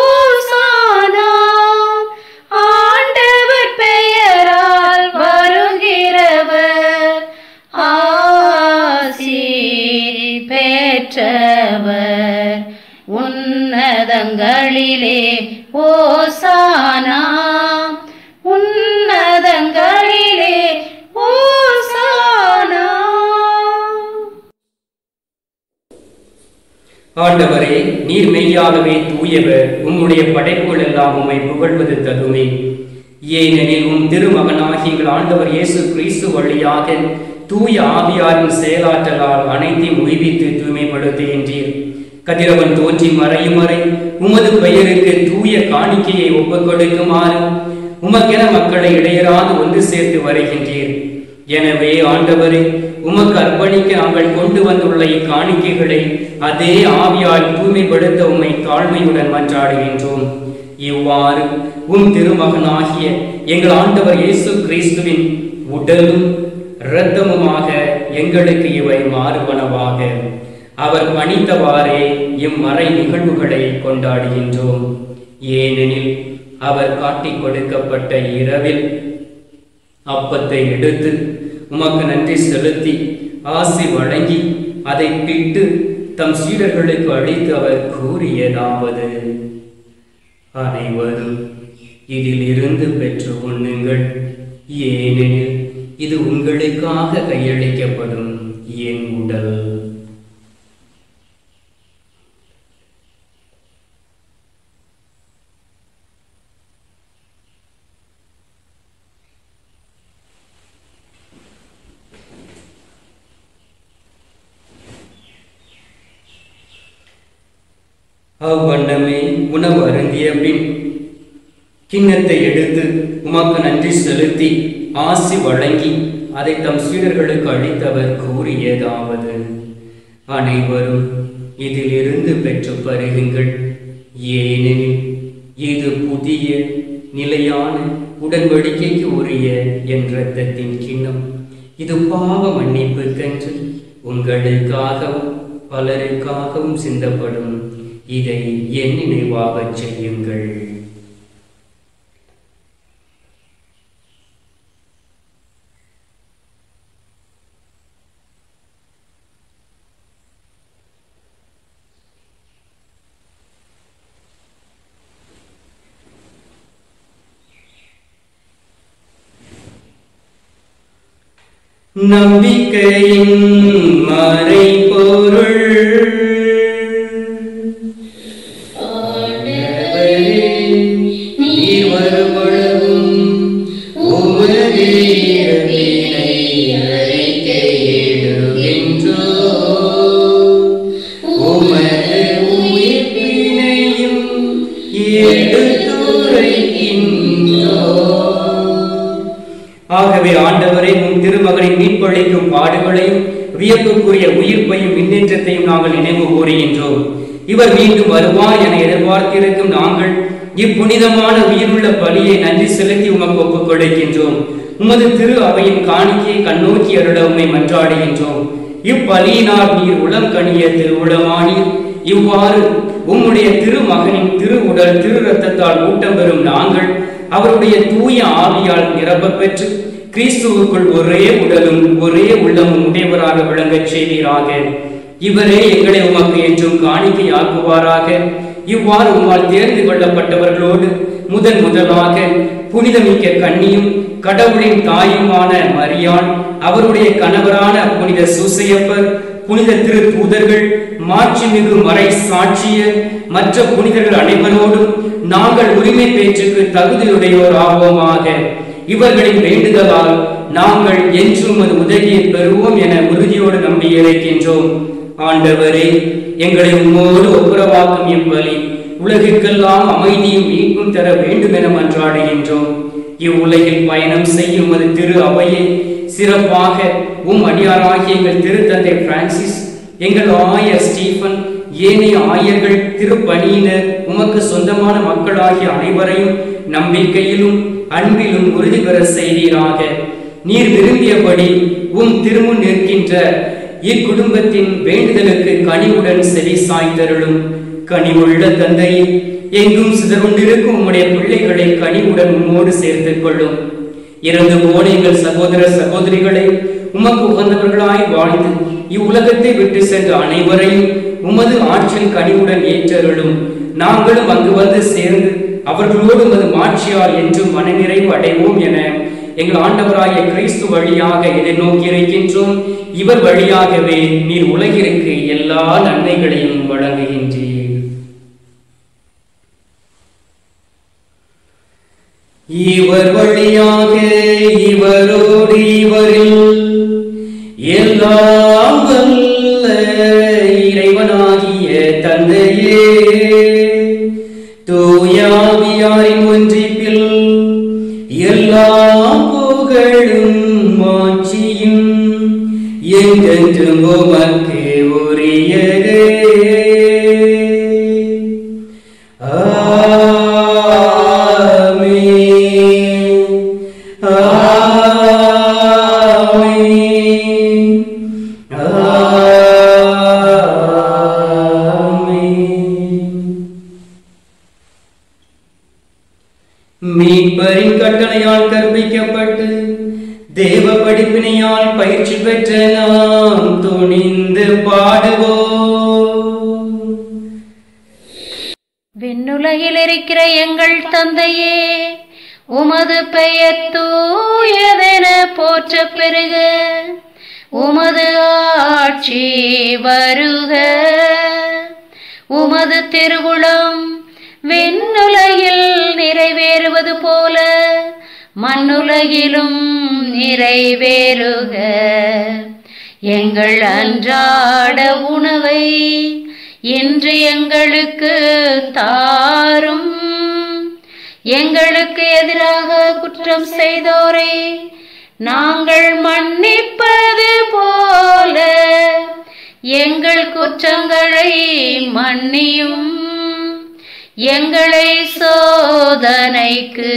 ஆண்டவரே நீர் மெய்யாகவே தூயவர் உம்முடைய படைப்புகள் எல்லாம் உம்மை புகழ்வது தகுமே ஏனெனில் உம் திருமகனாகிய எங்கள் ஆண்டவர் இயேசு கிறிஸ்து வழியாக தூய ஆவியாரின் செயலாற்றலால் அனைத்தையும் உய்வித்து தூய்மைப்படுத்துகின்றீர் கதிரவன் தோன்றி மறையும் வரை உமது பெயருக்கு தூய காணிக்கையை ஒப்புக் கொடுக்குமாறு உமக்கென மக்களை இடையராது ஒன்று சேர்த்து வருகின்றீர் எனவே ஆண்டவரே உமக்கு அர்ப்பணிக்க நாங்கள் கொண்டு வந்துள்ள இக்காணிக்கைகளை அதே ஆவியால் தூய்மைப்படுத்த உம்மை தாழ்மையுடன் மன்றாடுகின்றோம் இவ்வாறு உம் திருமகனாகிய எங்கள் ஆண்டவர் இயேசு கிறிஸ்துவின் உடலும் இரத்தமுமாக எங்களுக்கு இவை மாறுபனவாக அவர் பணித்தவாறே இம்மறை நிகழ்வுகளை கொண்டாடுகின்றோம் ஏனெனில் அவர் காட்டிக் கொடுக்கப்பட்ட இரவில் அப்பத்தை எடுத்து உமக்கு நன்றி செலுத்தி ஆசி வழங்கி அதை பிட்டு தம் சீடர்களுக்கு அளித்து அவர் கூறியதாவது அனைவரும் இதிலிருந்து பெற்று உண்ணுங்கள் ஏனெனில் இது உங்களுக்காக கையளிக்கப்படும் என் உடல் அவ்வண்ணமே உணவு அருந்திய பின் கிண்ணத்தை எடுத்து உமக்கு நன்றி செலுத்தி ஆசி வழங்கி அதை தம் சீடர்களுக்கு அளித்தவர் கூறியதாவது அனைவரும் இதிலிருந்து பெற்று பருகுங்கள் ஏனெனில் இது புதிய நிலையான உடன்படிக்கைக்கு உரிய என் இரத்தத்தின் கிண்ணம் இது பாவ மன்னிப்புக்கென்று உங்களுக்காகவும் பலருக்காகவும் சிந்தப்படும் இதை என் நினைவாகச் செய்யுங்கள் நம்பிக்கையின் மறைபொருள் ஆண்டவரே, நீர் வரும்பொழுதும் உமது இறப்பினை அறிக்கையிடுகின்றோம். உமது உயிர்ப்பினையும் எடுத்துரைக்கின்றோம். ஆகவே ஆண்டவரே உம் திருமகனின் மீட்பளிக்கும் பாடுகளையும் வியப்புக்குரிய உயிர்ப்பையும் மின்னேற்றத்தையும் நாங்கள் நினைவு கூறுகின்றோம் இவர் மீண்டும் வருவார் என எதிர்பார்த்திருக்கும் நாங்கள் இப்புனிதமான உயிருள்ள பலியை நன்றி செலுத்தி உமக்கு ஒப்புக் கொடுக்கின்றோம் உமது திரு அவையின் காணிக்கையை கண்ணோக்கி அருள உம்மை மன்றாடுகின்றோம் இப்பலியினால் நீர் உளம் கனிய திருவுளமானீர் இவ்வாறு உம்முடைய திருமகனின் திரு உடல் திரு ரத்தத்தால் ஊட்டம் பெறும் நாங்கள் அவருடைய தூய ஆவியால் நிரப்பப் பெற்று கிறிஸ்துவுக்குள் ஒரே உடலும் ஒரே உள்ளமும் உடையவராக விளங்கச் செய்வீராக இவரே எங்களை உமக்கு என்றும் காணிக்கையாக்குவாராக இவ்வாறு உம்மால் தேர்ந்து கொள்ளப்பட்டவர்களோடு முதன் முதலாக புனிதமிக்க கன்னியும் கடவுளின் தாயுமான மரியாள் அவருடைய கணவரான புனித சூசையப்பர் புனித திரு தூதர்கள் மாட்சிமிகு மறை சாட்சியர் மற்ற புனிதர்கள் அனைவரோடும் நாங்கள் உரிமை பேச்சுக்கு தகுதியுடையோர் ஆவோமாக இவர்களின் வேண்டுதலால் நாங்கள் என்றும் அது உதவியை பெறுவோம் என உறுதியோடு நம்பி இருக்கின்றோம் ஆண்டவரே எங்களை உம்மோடு ஒப்புரவாக்கும் இப்பலி உலகிற்கெல்லாம் அமைதியும் மீட்பும் தர வேண்டும் என மன்றாடுகின்றோம் இவ்வுலகில் பயணம் செய்யும் அது திரு அவையை சிறப்பாக உம் அடியாராகிய எங்கள் திருத்தந்தை பிரான்சிஸ் எங்கள் ஆயர் ஸ்டீபன் ஏனைய ஆயர்கள் திருப்பணியினர் உமக்கு சொந்தமான மக்களாகிய அனைவரையும் நம்பிக்கையிலும் அன்பிலும் உறுதி பெற செய்வீராக நீர் விரும்பியபடி உம் திருமுன் நிற்கின்ற இக்குடும்பத்தின் வேண்டுதலுக்கு கனிவுடன் செவி சாய்ந்தருளும் கனிவுள்ள தந்தையே எங்கும் சிதறுண்டிருக்கும் உம்முடைய பிள்ளைகளை கனிவுடன் உம்மோடு சேர்த்துக் கொள்ளும் இறந்து போன எங்கள் சகோதர சகோதரிகளை உமக்கு உகந்தவர்களாய் வாழ்ந்து இவ்வுலகத்தை விட்டு சென்ற அனைவரையும் உமது ஆற்றில் கனிவுடன் ஏற்றருளும் நாங்களும் அங்கு வந்து சேர்ந்து அவர்களோடு உமது மாட்சியால் என்றும் மனநிறைவு அடைவோம் என எங்கள் ஆண்டவராகிய கிறிஸ்து வழியாக எதிர்நோக்கி இருக்கின்றோம் இவர் வழியாகவே நீர் உலகிற்கு எல்லா நன்மைகளையும் வழங்குகின்றீர் இவர் வழியாக இவரோடு இவரில் எல்லாம் வல்ல இறைவனாகிய தந்தையே தூயாவியாரின் ஒன்றிப்பில் எல்லா புகழும் மாட்சியும் என்றென்றும் உமக்கு உரியதே மீட்பரின் கட்டளையால் கற்பிக்கப்பட்டு தேவ படிப்பினையால் பயிற்சி பெற்ற நாம் துணிந்து பாடுவோம் விண்ணுலகில் இருக்கிற எங்கள் தந்தையே உமது பெயர் தூயதென போற்ற பெருக உமது ஆட்சி வருக உமது திருவுளம் விண்ணுலகில் நிறைவேறுவது போல மண்ணுலகிலும் நிறைவேறுக எங்கள் அன்றாட உணவை இன்று எங்களுக்கு தாரும் எங்களுக்கு எதிராக குற்றம் செய்தோரை நாங்கள் மன்னிப்பது போல எங்கள் குற்றங்களை மன்னியும் எங்களை சோதனைக்கு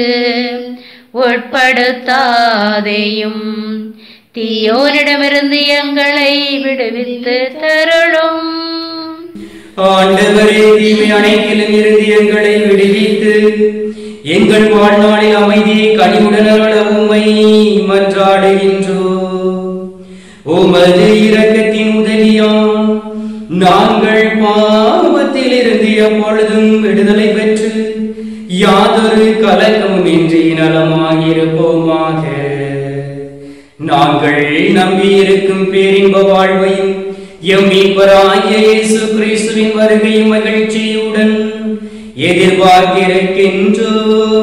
உட்படுத்தாதேயும் தீயோனிடமிருந்து எங்களை விடுவித்து தருளும் ஆண்டவரே தீமை அனைத்திலும் இருந்து எங்களை விடுவித்து எங்கள் வாழ்நாளில் அமைதியை கனிவுடன் அருள உம்மை மன்றாடுகின்றோ உமது இரக்கத்தின் உதவியாம் நாங்கள் பாவத்தில் இருந்து எப்பொழுதும் விடுதலை பெற்று யாதொரு கலக்கமும் இன்றி நலமாயிருப்போமாக நாங்கள் நம்பியிருக்கும் பேரின்ப வாழ்வையும் எம் மீட்பராகிய இயேசு கிறிஸ்துவின் வருகையும் மகிழ்ச்சியுடன் எதிர்பார்த்திருக்கின்றோ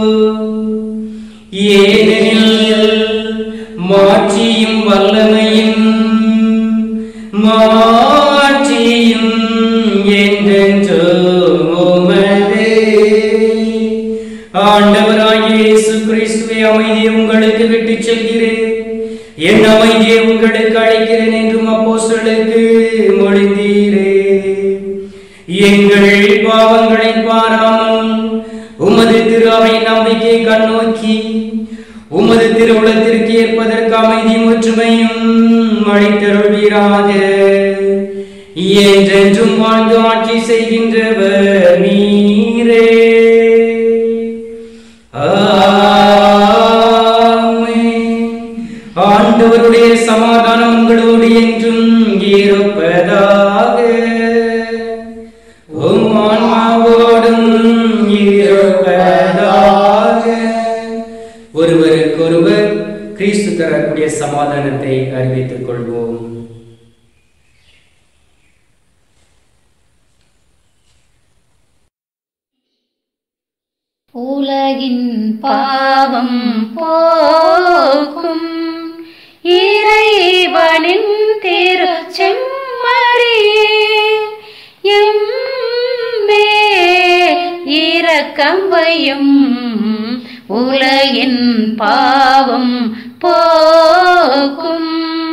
ஏனெனில் மாட்சியும் வல்லமையும் மாட்சியும் என்றென்றோ உமதே ஆண்டவராகிய இயேசு கிறிஸ்துவை அமைதியை உங்களுக்கு விட்டுச் செல்கிறேன் என் அமைதியை உங்களுக்கு அழைக்கிறேன் என்றும் அப்போஸ்தலருக்கு மொழிந்தீரே எங்கள் பாவங்களை பாராமல் உமது திரு அவை நம்பிக்கை கண்ணோக்கி உமது திருவுளத்திற்கு ஏற்பதற்கு அமைதியும் ஒற்றுமையும் அளித்தருள்வீராக என்றென்றும் வாழ்ந்து ஆட்சி செய்கின்றவர் நீரே ஆமென். ஆண்டவருடைய சமாதானம் உங்களோடு என்றும் இருப்பதாக உம் ஆன்மாவோடும் இருப்பதாக ஒருவருக்கொருவர் கிறிஸ்து தரக்கூடிய சமாதானத்தை அறிவித்துக் கொள்வோம் உலகின் பாவம் போக்கும் இறைவனின் திரு செம்மறியே எம்மே இரக்கம் வையும் உலகின் பாவம் போக்கும்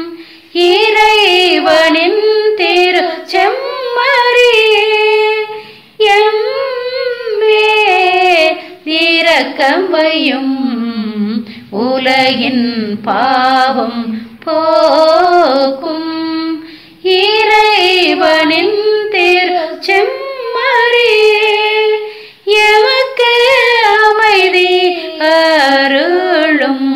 இறைவனின் திரு செம்மறியே எம்மே இரக்கம் வையும் உலகின் பாவம் போக்கும் இறைவனின் திரு செம்மறியே எமக்கு அமைதி அருளும்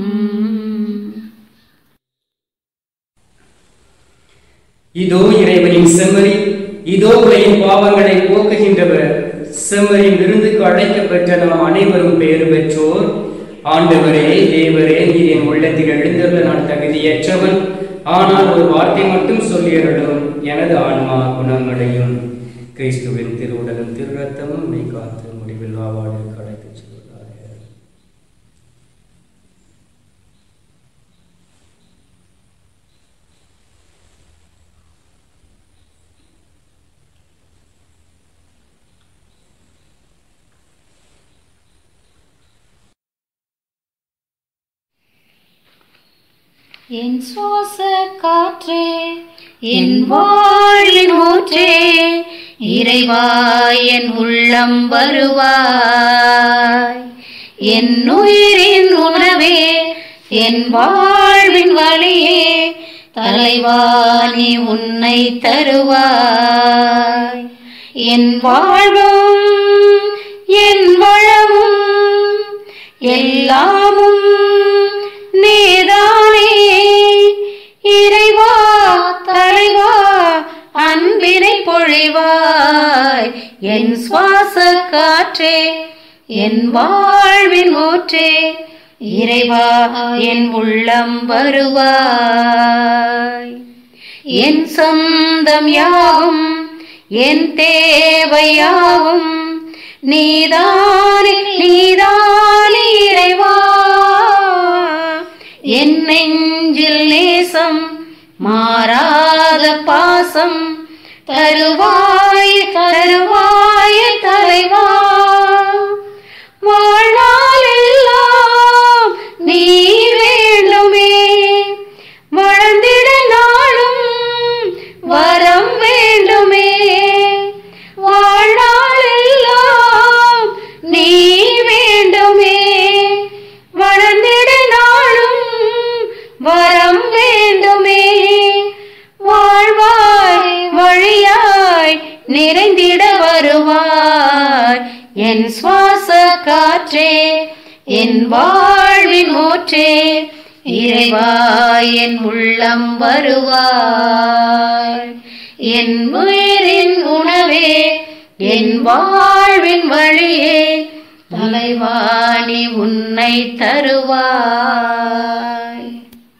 இதோ இறைவனின் செம்மறி இதோ உலகின் பாவங்களை போக்குகின்றவர் செம்மறியின் விருந்துக்கு அழைக்கப்பெற்ற நாம் அனைவரும் பெயர் பெற்றோர் ஆண்டவரே தேவரே நீர் என் உள்ளத்தில் எழுந்துள்ள நான் தகுதியற்றவன் ஆனால் ஒரு வார்த்தை மட்டும் சொல்லியருளும் எனது ஆன்மா குணமடையும் கிறிஸ்துவின் திருவுடலும் திரு ரத்தமும் மெய் காத்து முடிவில் வாவாடு கடைத்து செல்வதாக என் சுவாச காற்றே என் வாழ்வின் ஊற்றே இறைவா என் உள்ளம் வருவாய் என் உயிரின் உணவே என் வாழ்வின் வழியே தலைவா நீ உன்னை தருவாய் என் வாழ்வும் என் வளமும் எல்லாமும் நீதானே இறைவா தலைவா அன்பினை பொழிவாய் என் சுவாச காற்றே என் வாழ்வின் ஊற்றே இறைவா என் உள்ளம் வருவாய் என் சொந்தம் யாவும் என் தேவையாவும் நீதானே நீதானே இறைவா என் நெஞ்சில் நேசம் மாறாத பாசம் தருவாய் தருவாய் தலைவா வாழ்நாளெல்லாம் நீ வேண்டுமே வளர்ந்திட நாளும் வரம் வேண்டுமே வாழ்நாளெல்லாம் நீ வேண்டுமே வளர்ந்திட நாளும் வரம் வேண்டுமே வாழ்வாய் வழியாய் நிறைந்திட வருவாய் என் சுவாச காற்றே என் வாழ்வின் மூற்றே இறைவா என் உள்ளம் வருவாய் என் உயிரின் உணவே என் வாழ்வின் வழியே தலைவாணி உன்னை தருவாய்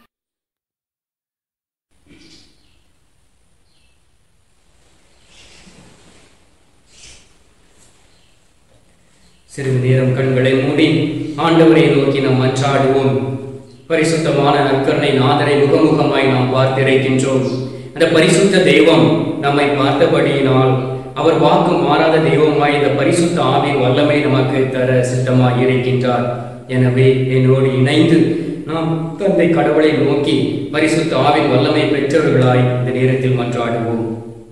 சிறிது நேரம் கண்களை மூடி ஆண்டவரை நோக்கி நாம் மன்றாடுவோம் பரிசுத்தமான நற்கருணை நாதரை முகமுகமாய் நாம் பார்த்திருக்கின்றோம் அந்த பரிசுத்த தெய்வம் நம்மை பார்த்தபடியினால் அவர் வாக்கு மாறாத தெய்வமாய் இந்த பரிசுத்த ஆவின் வல்லமை நமக்கு தர சித்தமாய் இருக்கின்றார் எனவே என்னோடு இணைந்து நாம் தந்தை கடவுளை நோக்கி பரிசுத்த ஆவின் வல்லமை பெற்றவர்களாய் இந்த நேரத்தில் மன்றாடுவோம்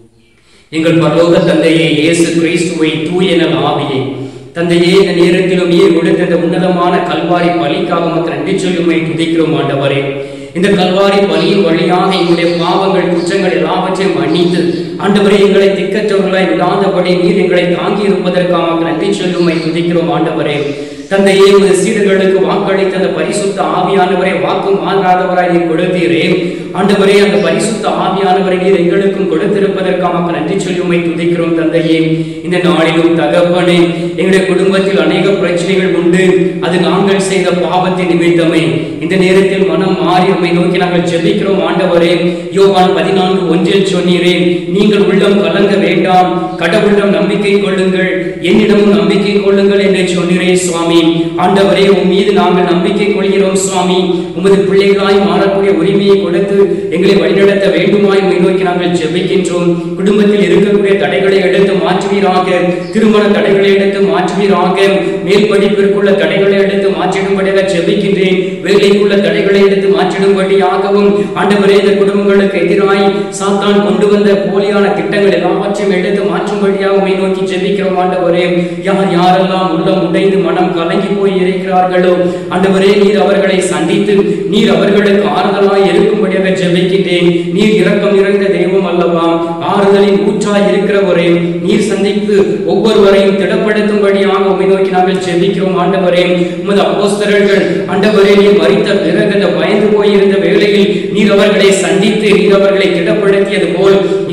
எங்கள் பரலோக தந்தையே இயேசு கிறிஸ்துவை தூயனல் ஆவியை தந்தையே இந்த நேரத்திலும் நீர் கொடுத்த இந்த உன்னதமான கல்வாரி பலிக்காக மக்கள் நன்றி சொல்லுமை துதிக்கிறோம் ஆண்டவரே இந்த கல்வாரி பலியின் வழியாக எங்களுடைய பாவங்கள் குற்றங்கள் எல்லாவற்றையும் மன்னித்து ஆண்டவரே எங்களை திக்கற்றவர்களாய் விடாதபடி நீர் எங்களை தாங்கி இருப்பதற்காக மக்கள் நன்றி சொல்லுமை துதிக்கிறோம் ஆண்டவரே தந்தையே உமது சீடர்களுக்கு வாக்களித்த அந்த பரிசுத்த ஆவியானவரை வாக்கு மாறாதவராய் நீர் கொடுத்தீரே ஆண்டவரே அந்த பரிசுத்த ஆவியானவரை நீர் எங்களுக்கும் கொடுத்திருப்பதற்காக மக்கள் நன்றி சொல்லி உம்மை துதிக்கிறோம் தந்தையே இந்த நாளிலும் தகப்பனே எங்களுடைய குடும்பத்தில் அநேக பிரச்சனைகள் உண்டு அது நாங்கள் செய்த பாவத்தின் நிமித்தமே இந்த நேரத்தில் மனம் மாறி உம்மை நோக்கி நாங்கள் ஜெபிக்கிறோம் ஆண்டவரே யோவான் பதினான்கு ஒன்றில் சொன்னீரே நீங்கள் உள்ளம் கலங்க வேண்டாம் கடவுளிடம் நம்பிக்கை கொள்ளுங்கள் என்னிடமும் நம்பிக்கை கொள்ளுங்கள் என்று சொன்னீரே சுவாமி ஆண்டவரே உம் மீது நாங்கள் நம்பிக்கை கொள்கிறோம் சுவாமி உமது பிள்ளைகளாய் மாறக்கூடிய உரிமையை கொடுத்து எங்களை வழிநடத்த வேண்டுமாய் உம்மை நோக்கி நாங்கள் ஜெபிக்கின்றோம் குடும்பத்தில் இருக்கக்கூடிய தடைகளை எடுத்து மாற்றுவீராக திருமண தடைகளை எடுத்து மாற்றுவீராக மேல் படிப்பிற்குள்ள தடைகளை எடுத்து மாற்றிடும்படியாக ஜெபிக்கின்றேன் வேலைக்குள்ள தடைகளை எடுத்து மாற்றிடும்படியாகவும் ஆண்டவரே இந்த குடும்பங்களுக்கு எதிராய் சாத்தான் கொண்டு வந்த போலியான திட்டங்கள் எல்லாவற்றையும் எடுத்து மாற்றும்படியாக உம்மை நோக்கி ஜெபிக்கிறோம் ஆண்டவரே யார் யாரெல்லாம் உள்ளம் உடைந்து மனம் கலங்கி போய் இருக்கிறார்களோ ஆண்டவரே நீர் அவர்களை சந்தித்து நீர் அவர்களுக்கு ஆறுதலாய் இருக்கும்படியாக ஜெபிக்கின்றேன் நீர் இரக்கம் நிறைந்த தெய்வம் அல்லவா ஆறுதலின் ஊற்றாய் இருக்கிறவரே நீர் சந்தித்து ஒவ்வொருவரையும் திடப்படுத்தும்படியாக உம்மை நோக்கி நாங்கள் ஜெபிக்கிறோம் ஆண்டவரே உமது அப்போஸ்தலர்கள் ஆண்டவரே நீர் மறித்த பிறகு அந்த பயந்து போயிருந்த வேளையில் நீர் அவர்களை சந்தித்து நீர் அவர்களை திடப்படுத்தியது போல்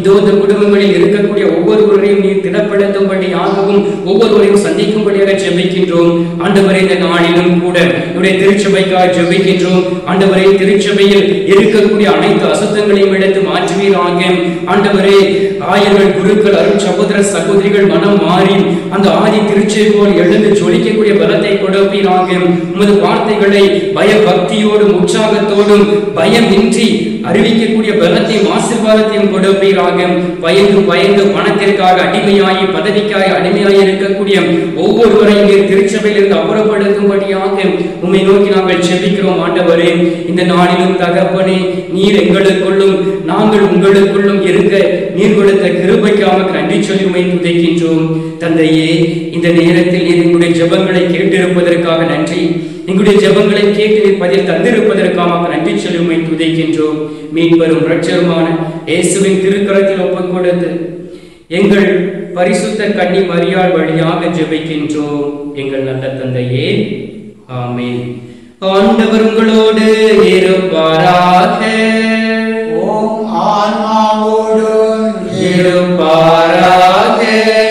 இதோ இந்த குடும்பங்களில் இருக்கக்கூடிய ஒவ்வொருவரையும் நீர் திடப்படுத்தும்படியாகவும் ஒவ்வொருவரையும் சந்திக்கும்படியாக ஜெபிக்கின்றோம் ஆண்டவரே இந்த நாளிலும் கூட உடைய திருச்சபைக்காக ஜெபிக்கின்றோம் ஆண்டவரே திருச்சபையில் இருக்கக்கூடிய அனைத்து அசுத்தங்களையும் எடுத்து மாற்றுவீராக ஆண்டவரே ஆயர்கள் குருக்கள் அருள் சகோதர சகோதரிகள் மனம் மாறி அந்த ஆதி திருச்சை போல் எழுந்து ஜொலிக்கக்கூடிய பலத்தை கொடுப்பீராக உமது வார்த்தைகளை பய பக்தியோடும் உற்சாகத்தோடும் பயமின்றி அறிவிக்கக்கூடிய பலத்தையும் ஆசீர்வாதத்தையும் கொடுப்பீராக பயந்து பயந்து பணத்திற்காக அடிமையாகி பதவிக்காக அடிமையாகி இருக்கக்கூடிய ஒவ்வொருவரையும் நீர் திருச்சபையில் இருந்து அப்புறப்படுத்தும்படியாக உம்மை நோக்கி நாங்கள் செபிக்கிறோம் ஆண்டவரே இந்த நாளிலும் தகப்பனே நீர் எங்களுக்குள்ளும் நாங்கள் உங்களுக்குள்ளும் இருக்க நீர் கொடுத்த கிருபைக்காக நன்றி சொல்லி உம்மை துதைக்கின்றோம் தந்தையே இந்த நேரத்தில் நீர் எங்களுடைய ஜெபங்களை கேட்டிருப்பதற்காக நன்றி எங்களுடைய ஜெபங்களை கேட்டு நீர் பதில் தந்திருப்பதற்காக நன்றி சொல்லி உம்மை துதைக்கின்றோம் மீட்பரும் ரட்சருமான இயேசுவின் திருக்கரத்தில் ஒப்புக் கொடுத்து எங்கள் பரிசுத்த கன்னி மரியாள் வழியாக ஜெபிக்கின்றோம் எங்கள் நல்ல தந்தையே ஆமென் ஆண்டவர் உங்களோடு இருப்பாராக ஓம் ஆன்மாவோடும் இருப்பாராக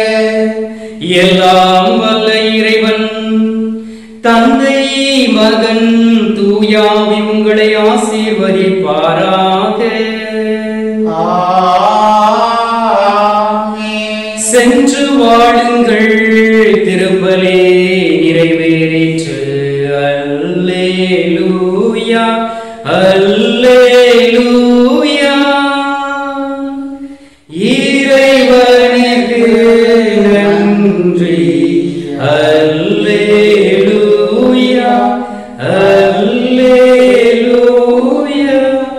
எல்லாம் வல்ல இறைவன் தந்தை மகன் தூயாவி உங்களை ஆசீர்வதிப்பாராக ஆமென். சென்று வாழுங்கள் திருப்பலே நிறைவேறிற்று அல்லேலூயா அல்லேலூயா இறைவனுக்கு நன்றி அல்லேலூயா அல்லேலூயா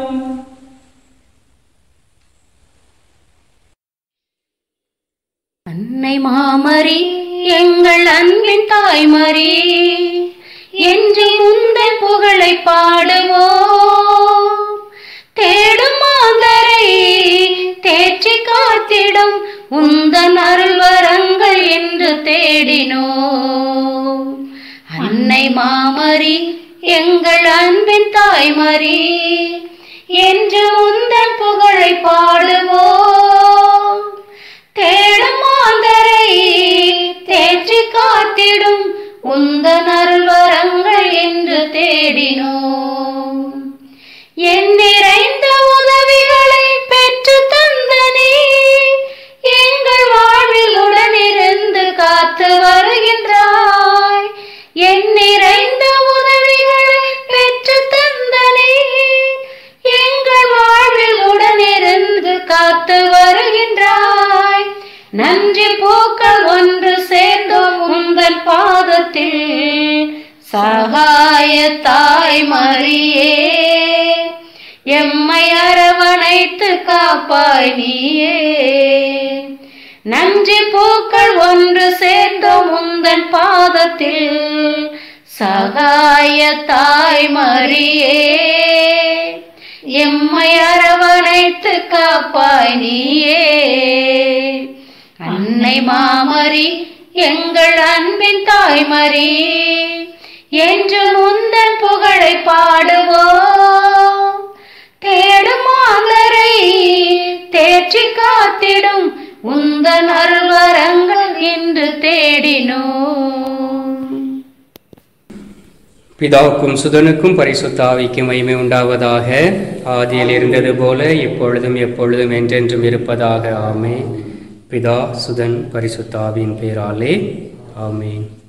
அன்னை மாமரி எங்கள் அன்பின் தாய்மரி என்று முந்தன் புகழை பாடுவோம் தேடும் மாந்தரை தேற்றி காத்திடும் உந்தன் அருள்வரங்கள் என்று தேடினோம் அன்னை மாமரி எங்கள் அன்பின் தாய்மரி என்று உந்தன் புகழை பாடுவோம் தேடும் மாந்தரை தேற்றி காத்திடும் உந்தன் அருள்வரங்கள் என்று தேடினோம் என் நிறைந்த உதவிகளை பெற்று தந்த நீ எங்கள் வாழ்வில் உடனிருந்து காத்து வருகின்றாய் என் நிறைந்த உதவிகளை பெற்று தந்த நீ எங்கள் வாழ்வில் உடனிருந்து காத்து வருகின்றாய் நன்றி பூக்கள் ஒன்று சேர்ந்தோம் உந்தன் பாதத்தில் சகாய தாய் மரியே எம்மை அரவணைத்து காப்பாய் நீயே நன்றி பூக்கள் ஒன்று சேர்ந்தோம் உந்தன் பாதத்தில் சகாய தாய் மரியே எம்மை அரவணைத்து காப்பாய் நீயே அன்னை மாமரி எங்கள் அன்பின் தாய்மரி என்று முந்தன் புகழை பாடுவோம் தேடும் மாந்தரை தேற்றி காத்திடும் உந்தன் அருள்வரங்கள் என்று தேடினோம் பிதாவுக்கும் சுதனுக்கும் பரிசுத்த ஆவிக்கும் மகிமை உண்டாவதாக ஆதியில் இருந்தது போல இப்பொழுதும் எப்பொழுதும் என்றென்றும் இருப்பதாக ஆமே பிதா சுதன் பரிசுத்த ஆவியின் பேராலே ஆமென்